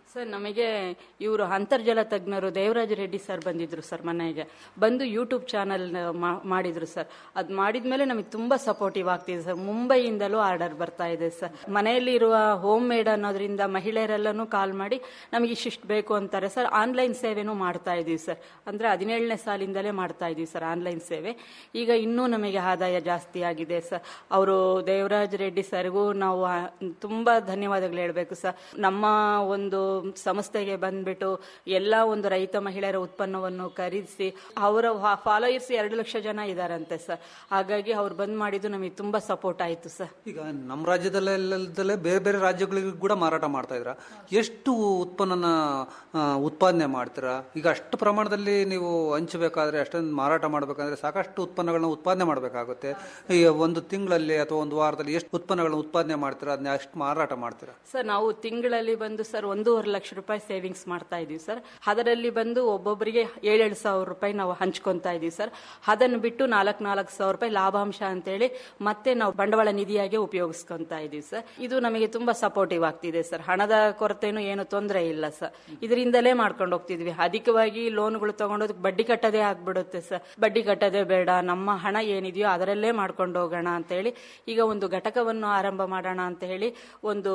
ಸರ್ ನಮಗೆ ಇವರು ಅಂತರ್ಜಲ ತಜ್ಞರು ದೇವರಾಜ ರೆಡ್ಡಿ ಸರ್ ಬಂದಿದ್ರು ಸರ್ ಮನೆಗೆ ಬಂದು ಯೂಟ್ಯೂಬ್ ಚಾನಲ್ ಮಾಡಿದ್ರು ಸರ್ ಅದು ಮಾಡಿದ್ಮೇಲೆ ನಮಗೆ ತುಂಬಾ ಸಪೋರ್ಟಿವ್ ಆಗ್ತಿದೆ ಸರ್ ಮುಂಬೈಯಿಂದಲೂ ಆರ್ಡರ್ ಬರ್ತಾ ಇದೆ ಸರ್ ಮನೆಯಲ್ಲಿ ಇರುವ ಹೋಮ್ ಮೇಡ್ ಅನ್ನೋದ್ರಿಂದ ಮಹಿಳೆಯರೆಲ್ಲನೂ ಕಾಲ್ ಮಾಡಿ ನಮಗೆ ಇಷ್ಟಿಷ್ಟು ಬೇಕು ಅಂತಾರೆ ಸರ್ ಆನ್ಲೈನ್ ಸೇವೆನೂ ಮಾಡ್ತಾ ಇದೀವಿ ಸರ್ ಅಂದ್ರೆ ಹದಿನೇಳನೇ ಸಾಲಿಂದಲೇ ಮಾಡ್ತಾ ಇದೀವಿ ಸರ್ ಆನ್ಲೈನ್ ಸೇವೆ ಈಗ ಇನ್ನೂ ನಮಗೆ ಆದಾಯ ಜಾಸ್ತಿ ಆಗಿದೆ ಸರ್ ಅವರು ದೇವರಾಜ್ ರೆಡ್ಡಿ ಸರ್ಗೂ ನಾವು ಆ, ತುಂಬಾ ಧನ್ಯವಾದಗಳು ಹೇಳಬೇಕು ಸರ್ ನಮ್ಮ ಒಂದು ಸಂಸ್ಥೆಗೆ ಬಂದ್ಬಿಟ್ಟು ಎಲ್ಲ ಒಂದು ರೈತ ಮಹಿಳೆಯರ ಉತ್ಪನ್ನವನ್ನು ಖರೀದಿಸಿ ಅವರ ಫಾಲೋಯರ್ಸ್ ಎರಡು ಲಕ್ಷ ಜನ ಇದಾರಂತೆ ಸರ್ ಹಾಗಾಗಿ ಅವ್ರು ಬಂದ್ ಮಾಡಿದ್ದು ನಮಗೆ ತುಂಬಾ ಸಪೋರ್ಟ್ ಆಯ್ತು ಸರ್ ಈಗ ನಮ್ಮ ರಾಜ್ಯದಲ್ಲೇ ಬೇರೆ ಬೇರೆ ರಾಜ್ಯಗಳಿಗೂ ಕೂಡ ಮಾರಾಟ ಮಾಡ್ತಾ ಇದ್ರ ಎಷ್ಟು ಉತ್ಪನ್ನನ ಆ, ಉತ್ಪಾದನೆ ಮಾಡ್ತೀರಾ ಈಗ ಅಷ್ಟು ಪ್ರಮಾಣದಲ್ಲಿ ನೀವು ಹಂಚಬೇಕಾದ್ರೆ ಅಷ್ಟೊಂದು ಮಾರಾಟ ಮಾಡಬೇಕಂದ್ರೆ ಸಾಕಷ್ಟು ಉತ್ಪನ್ನಗಳನ್ನ ಉತ್ಪಾದನೆ ಮಾಡಬೇಕಾಗುತ್ತೆ ಈ ಒಂದು ತಿಂಗಳಲ್ಲಿ ಅಥವಾ ಒಂದು ವಾರದಲ್ಲಿ ಎಷ್ಟು ಉತ್ಪನ್ನಗಳನ್ನ ಉತ್ಪಾದನೆ ಮಾಡ್ತೀರಾ ಅದನ್ನ ಎಷ್ಟು ಮಾರಾಟ ಮಾಡ್ತೀರಾ ಸರ್ ನಾವು ತಿಂಗಳಲ್ಲಿ ಬಂದು ಸರ್ ಒಂದೂವರೆ ಲಕ್ಷ ರೂಪಾಯಿ ಸೇವಿಂಗ್ಸ್ ಮಾಡ್ತಾ ಇದೀವಿ ಸರ್ ಅದರಲ್ಲಿ ಬಂದು ಒಬ್ಬೊಬ್ಬರಿಗೆ ಏಳೇಳು ಸಾವಿರ ರೂಪಾಯಿ ನಾವು ಹಂಚ್ಕೊಂತಾ ಇದೀವಿ ಸರ್ ಅದನ್ನು ಬಿಟ್ಟು ನಾಲ್ಕು ನಾಲ್ಕು ಸಾವಿರ ರೂಪಾಯಿ ಲಾಭಾಂಶ ಅಂತೇಳಿ ಮತ್ತೆ ನಾವು ಬಂಡವಾಳ ನಿಧಿಯಾಗಿ ಉಪಯೋಗಿಸ್ಕೊಂತಾ ಇದೀವಿ ಸರ್ ಇದು ನಮಗೆ ತುಂಬಾ ಸಪೋರ್ಟಿವ್ ಆಗ್ತಿದೆ ಸರ್ ಹಣದ ಕೊರತೆನೂ ಏನು ತೊಂದರೆ ಇಲ್ಲ ಸರ್ ಇದರಿಂದಲೇ ಮಾಡ್ಕೊಂಡು ಹೋಗ್ತಿದ್ವಿ ಅಧಿಕವಾಗಿ ಲೋನ್ಗಳು ತಗೊಂಡೋದಕ್ಕೆ ಬಡ್ಡಿ ಕಟ್ಟದೇ ಆಗ್ಬಿಡುತ್ತೆ ಸರ್ ಬಡ್ಡಿ ಕಟ್ಟದೇ ಬೇಡ ನಮ್ಮ ಹಣ ಏನಿದೆಯೋ ಅದರಲ್ಲೇ ಮಾಡ್ಕೊಂಡು ಹೋಗೋಣ ಅಂತ ಹೇಳಿ ಈಗ ಒಂದು ಘಟಕವನ್ನು ಆರಂಭ ಮಾಡೋಣ ಅಂತ ಹೇಳಿ ಒಂದು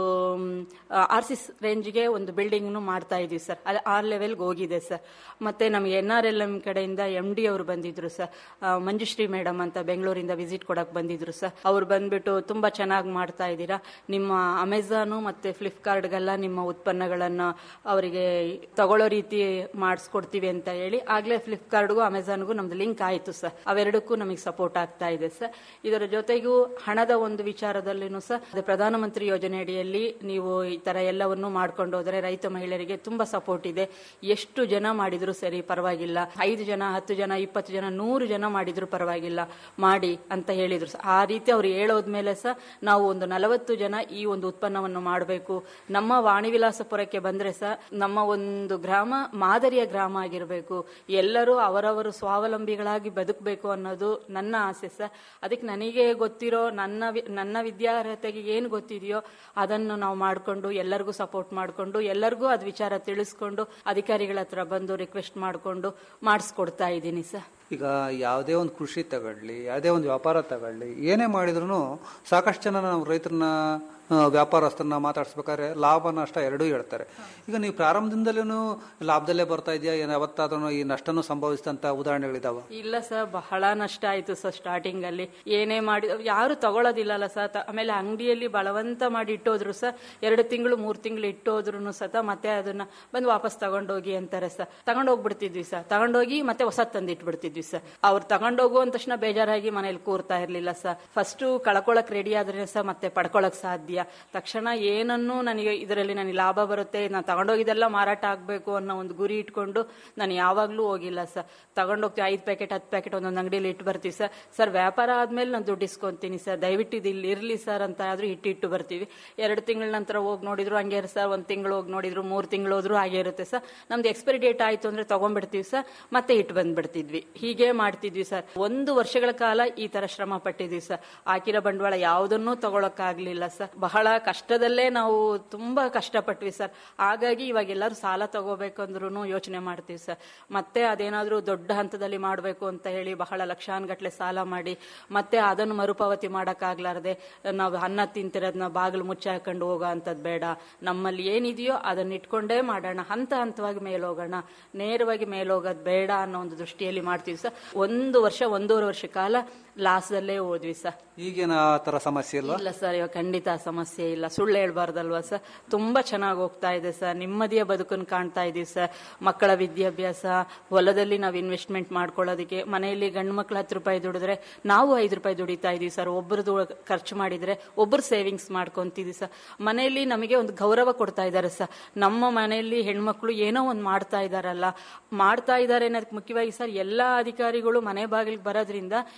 ಆರ್ ಸಿ ರೇಂಜ್ಗೆ ಒಂದು ಬಿಲ್ಡಿಂಗ್ ಮಾಡ್ತಾ ಇದೀವಿ ಸರ್ ಅದು ಆ ಲೆವೆಲ್ಗೆ ಹೋಗಿದೆ ಸರ್ ಮತ್ತೆ ನಮಗೆ ಎನ್ ಆರ್ ಎಲ್ ಎಂ ಕಡೆಯಿಂದ ಎಂ ಡಿ ಅವರು ಬಂದಿದ್ರು ಸರ್ ಆ, ಮಂಜುಶ್ರೀ ಮೇಡಮ್ ಅಂತ ಬೆಂಗಳೂರಿಂದ ವಿಸಿಟ್ ಕೊಡಕ್ ಬಂದಿದ್ರು ಸರ್ ಅವ್ರು ಬಂದ್ಬಿಟ್ಟು ತುಂಬಾ ಚೆನ್ನಾಗಿ ಮಾಡ್ತಾ ಇದ್ದೀರಾ ನಿಮ್ಮ ಅಮೆಝಾನು ಮತ್ತೆ ಫ್ಲಿಪ್ಕಾರ್ಟ್ಗೆಲ್ಲ ನಿಮ್ಮ ಉತ್ಪನ್ನಗಳನ್ನು ಅವರಿಗೆ ತಗೊಳ್ಳೋ ರೀತಿ ಮಾಡಿಸ್ಕೊಡ್ತೀವಿ ಅಂತ ಹೇಳಿ ಆಗ್ಲೇ ಫ್ಲಿಪ್ಕಾರ್ಟ್ಗೂ ಅಮೆಝಾನ್ಗೂ ನಮ್ದು ಲಿಂಕ್ ಆಯ್ತು ಸರ್ ಅವೆರಡಕ್ಕೂ ನಮಗೆ ಸಪೋರ್ಟ್ ಆಗ್ತಾ ಇದೆ ಸರ್ ಇದರ ಜೊತೆಗೂ ಹಣದ ಒಂದು ವಿಚಾರದಲ್ಲಿನೂ ಸಹ ಅದೇ ಪ್ರಧಾನಮಂತ್ರಿ ಯೋಜನೆ ಅಡಿಯಲ್ಲಿ ನೀವು ಈ ತರ ಎಲ್ಲವನ್ನು ಮಾಡ್ಕೊಂಡು ಹೋದ್ರೆ ರೈತ ಮಹಿಳೆಯರಿಗೆ ತುಂಬಾ ಸಪೋರ್ಟ್ ಇದೆ ಎಷ್ಟು ಜನ ಮಾಡಿದ್ರು ಸರಿ ಪರವಾಗಿಲ್ಲ ಐದು ಜನ ಹತ್ತು ಜನ ಇಪ್ಪತ್ತು ಜನ ನೂರು ಜನ ಮಾಡಿದ್ರು ಪರವಾಗಿಲ್ಲ ಮಾಡಿ ಅಂತ ಹೇಳಿದ್ರು ಸರ್. ಆ ರೀತಿ ಅವ್ರು ಹೇಳೋದ್ಮೇಲೆ ಸಹ ನಾವು ಒಂದು ನಲವತ್ತು ಜನ ಈ ಒಂದು ಉತ್ಪನ್ನವನ್ನು ಮಾಡಬೇಕು ನಮ್ಮ ವಾಣಿವಿಲಾಸಪುರಕ್ಕೆ ಬಂದ್ರೆ ಸಹ ನಮ್ಮ ಒಂದು ಗ್ರಾಮ ಮಾದರಿಯ ಗ್ರಾಮ ಆಗಿರಬೇಕು ಎಲ್ಲರೂ ಅವರವರು ಸ್ವಾವಲಂಬಿಗಳಾಗಿ ಬದುಕಬೇಕು ಅನ್ನೋದು ನನ್ನ ಆಸೆ ಸರ್ ಅದಕ್ಕೆ ನನಗೆ ಗೊತ್ತಿರೋ ನನ್ನ ವಿ- ನನ್ನ ವಿದ್ಯಾರ್ಹತೆಗೆ ಏನು ಗೊತ್ತಿದೆಯೋ ಅದನ್ನು ನಾವು ಮಾಡಿಕೊಂಡು ಎಲ್ಲರಿಗೂ ಸಪೋರ್ಟ್ ಮಾಡಿಕೊಂಡು ಎಲ್ಲರಿಗೂ ಅದು ವಿಚಾರ ತಿಳಿಸ್ಕೊಂಡು ಅಧಿಕಾರಿಗಳ ಹತ್ರ ಬಂದು ರಿಕ್ವೆಸ್ಟ್ ಮಾಡಿಕೊಂಡು ಮಾಡಿಸ್ಕೊಡ್ತಾ ಇದ್ದೀನಿ ಸರ್ ಈಗ ಯಾವುದೇ ಒಂದು ಕೃಷಿ ತಗೊಳ್ಳಿ ಯಾವುದೇ ಒಂದು ವ್ಯಾಪಾರ ತಗೊಳ್ಳಿ ಏನೇ ಮಾಡಿದ್ರು ಸಾಕಷ್ಟು ಜನ ನಾವು ರೈತರನ್ನ ಆ, ವ್ಯಾಪಾರಸ್ಥರನ್ನ ಮಾತಾಡಿಸ್ಬೇಕಾದ್ರೆ ಲಾಭ ನಷ್ಟ ಎರಡೂ ಹೇಳ್ತಾರೆ ಈಗ ನೀವು ಪ್ರಾರಂಭದಿಂದಲೂ ಲಾಭದಲ್ಲೇ ಬರ್ತಾ ಇದೆಯಾ ಏನು ಯಾವತ್ತಾದ್ರೂ ಈ ನಷ್ಟನೂ ಸಂಭವಿಸಿದಂತ ಉದಾಹರಣೆಗಳಿದಾವ ಇಲ್ಲ ಸರ್ ಬಹಳ ನಷ್ಟ ಆಯ್ತು ಸರ್ ಸ್ಟಾರ್ಟಿಂಗ್ ಅಲ್ಲಿ ಏನೇ ಮಾಡಿ ಯಾರು ತಗೊಳ್ಳೋದಿಲ್ಲಲ್ಲ ಸರ್ ತ- ಆಮೇಲೆ ಅಂಗಡಿಯಲ್ಲಿ ಬಲವಂತ ಮಾಡಿ ಇಟ್ಟೋದ್ರು ಸರ್ ಎರಡು ತಿಂಗಳು ಮೂರು ತಿಂಗಳು ಇಟ್ಟೋದ್ರು ಸತ ಮತ್ತೆ ಅದನ್ನ ಬಂದು ವಾಪಸ್ ತಗೊಂಡೋಗಿ ಅಂತಾರೆ ಸರ್ ತಗೊಂಡೋಗ್ಬಿಡ್ತಿದ್ವಿ ಸರ್ ತಗೊಂಡೋಗಿ ಮತ್ತೆ ಹೊಸ ತಂದು ಇಟ್ಬಿಡ್ತಿದ್ವಿ ಸರ್ ಅವ್ರು ತಗೊಂಡೋಗು ಅಂದ ತಕ್ಷಣ ಬೇಜಾರಾಗಿ ಮನೇಲಿ ಕೂರ್ತಾ ಇರ್ಲಿಲ್ಲ ಸರ್ ಫಸ್ಟ್ ಕಳ್ಕೊಳಕ್ ರೆಡಿ ಆದ್ರೆ ಸರ್ ಮತ್ತೆ ಪಡ್ಕೊಳಕ್ ಸಾಧ್ಯ ತಕ್ಷಣ ಏನನ್ನು ನನಗೆ ಇದರಲ್ಲಿ ನನಗೆ ಲಾಭ ಬರುತ್ತೆ ನಾನು ತಗೊಂಡೋಗಿದ್ದೆಲ್ಲ ಮಾರಾಟ ಆಗಬೇಕು ಅನ್ನೋ ಒಂದು ಗುರಿ ಇಟ್ಕೊಂಡು ನಾನು ಯಾವಾಗಲೂ ಹೋಗಿಲ್ಲ ಸರ್ ತಗೊಂಡೋಗ್ತೀವಿ ಐದು ಪ್ಯಾಕೆಟ್ ಹತ್ತು ಪ್ಯಾಕೆಟ್ ಒಂದೊಂದು ಅಂಗಡಿಯಲ್ಲಿ ಇಟ್ಟು ಬರ್ತೀವಿ ಸರ್ ಸರ್ ವ್ಯಾಪಾರ ಆದ್ಮೇಲೆ ನಾನು ದುಡ್ಡು ಇಸ್ಕೊಂತೀನಿ ಸರ್ ದಯವಿಟ್ಟು ಇದು ಇಲ್ಲಿ ಇರಲಿ ಸರ್ ಅಂತ ಆದ್ರೂ ಇಟ್ಟಿಟ್ಟು ಬರ್ತೀವಿ ಎರಡು ತಿಂಗಳ ನಂತರ ಹೋಗಿ ನೋಡಿದ್ರು ಹಂಗೆ ಸರ್ ಒಂದು ತಿಂಗಳು ಹೋಗಿ ನೋಡಿದ್ರು ಮೂರು ತಿಂಗಳು ಹೋದ್ರು ಹಾಗೆ ಇರುತ್ತೆ ಸರ್ ನಮ್ದು ಎಕ್ಸ್ಪೈರಿ ಡೇಟ್ ಆಯ್ತು ಅಂದ್ರೆ ತಗೊಂಡ್ಬಿಡ್ತೀವಿ ಸರ್ ಮತ್ತೆ ಇಟ್ಟು ಬಂದ್ಬಿಡ್ತಿದ್ವಿ ಹೀಗೆ ಮಾಡ್ತಿದ್ವಿ ಸರ್ ಒಂದು ವರ್ಷಗಳ ಕಾಲ ಈ ತರ ಶ್ರಮ ಪಟ್ಟಿದ್ವಿ ಸರ್ ಹಾಕಿರೋ ಬಂಡವಾಳ ಯಾವುದನ್ನೂ ತಗೊಳಕ್ಕಾಗ್ಲಿಲ್ಲ ಸರ್ ಬಹಳ ಕಷ್ಟದಲ್ಲೇ ನಾವು ತುಂಬಾ ಕಷ್ಟಪಟ್ವಿ ಸರ್ ಹಾಗಾಗಿ ಇವಾಗ ಎಲ್ಲರೂ ಸಾಲ ತಗೋಬೇಕಂದ್ರೂ ಯೋಚನೆ ಮಾಡ್ತೀವಿ ಸರ್ ಮತ್ತೆ ಅದೇನಾದ್ರೂ ದೊಡ್ಡ ಹಂತದಲ್ಲಿ ಮಾಡಬೇಕು ಅಂತ ಹೇಳಿ ಬಹಳ ಲಕ್ಷಾನ್ಗಟ್ಲೆ ಸಾಲ ಮಾಡಿ ಮತ್ತೆ ಅದನ್ನು ಮರುಪಾವತಿ ಮಾಡಕ್ಕಾಗ್ಲಾರ್ದೆ ನಾವು ಅನ್ನ ತಿಂತಿರೋದನ್ನ ಬಾಗಿಲು ಮುಚ್ಚಿ ಹಾಕೊಂಡು ಹೋಗೋ ಅಂಥದ್ದು ಬೇಡ ನಮ್ಮಲ್ಲಿ ಏನಿದೆಯೋ ಅದನ್ನ ಇಟ್ಕೊಂಡೇ ಮಾಡೋಣ ಹಂತ ಹಂತವಾಗಿ ಮೇಲೋಗೋಣ ನೇರವಾಗಿ ಮೇಲೋಗೋದು ಬೇಡ ಅನ್ನೋ ಒಂದು ದೃಷ್ಟಿಯಲ್ಲಿ ಮಾಡ್ತೀವಿ ಸರ್ ಒಂದು ವರ್ಷ ಒಂದೂವರೆ ವರ್ಷ ಕಾಲ ಲಾಸ್ದಲ್ಲೇ ಹೋದ್ವಿ ಸರ್ ಈಗೇನ ಆ ತರ ಸಮಸ್ಯೆ ಇಲ್ವಾ ಇಲ್ಲ ಸರ್ ಇವಾಗ ಖಂಡಿತ ಸಮಸ್ಯೆ ಇಲ್ಲ ಸುಳ್ಳು ಹೇಳ್ಬಾರ್ದಲ್ವಾ ಸರ್ ತುಂಬಾ ಚೆನ್ನಾಗಿ ಹೋಗ್ತಾ ಇದೆ ಸರ್ ನೆಮ್ಮದಿಯ ಬದುಕನ್ನು ಕಾಣ್ತಾ ಇದೀವಿ ಸರ್ ಮಕ್ಕಳ ವಿದ್ಯಾಭ್ಯಾಸ ಹೊಲದಲ್ಲಿ ನಾವು ಇನ್ವೆಸ್ಟ್ಮೆಂಟ್ ಮಾಡ್ಕೊಳ್ಳೋದಕ್ಕೆ ಮನೆಯಲ್ಲಿ ಗಂಡು ಮಕ್ಳು ಹತ್ತು ರೂಪಾಯಿ ದುಡಿದ್ರೆ ನಾವು ಐದು ರೂಪಾಯಿ ದುಡಿತಾ ಇದೀವಿ ಸರ್ ಒಬ್ಬರದು ಖರ್ಚು ಮಾಡಿದ್ರೆ ಒಬ್ಬರು ಸೇವಿಂಗ್ಸ್ ಮಾಡ್ಕೊಂತಿದೀವಿ ಸರ್ ಮನೆಯಲ್ಲಿ ನಮಗೆ ಒಂದು ಗೌರವ ಕೊಡ್ತಾ ಇದ್ದಾರೆ ಸರ್ ನಮ್ಮ ಮನೆಯಲ್ಲಿ ಹೆಣ್ಮಕ್ಳು ಏನೋ ಒಂದು ಮಾಡ್ತಾ ಇದಾರಲ್ಲ ಮಾಡ್ತಾ ಇದ್ದಾರೆ ಅನ್ನೋದಕ್ಕೆ ಮುಖ್ಯವಾಗಿ ಸರ್ ಎಲ್ಲಾ ಅಧಿಕಾರಿಗಳು ಮನೆ ಬಾಗಿಲಿಗೆ ಬರೋದ್ರಿಂದ ಏನೋ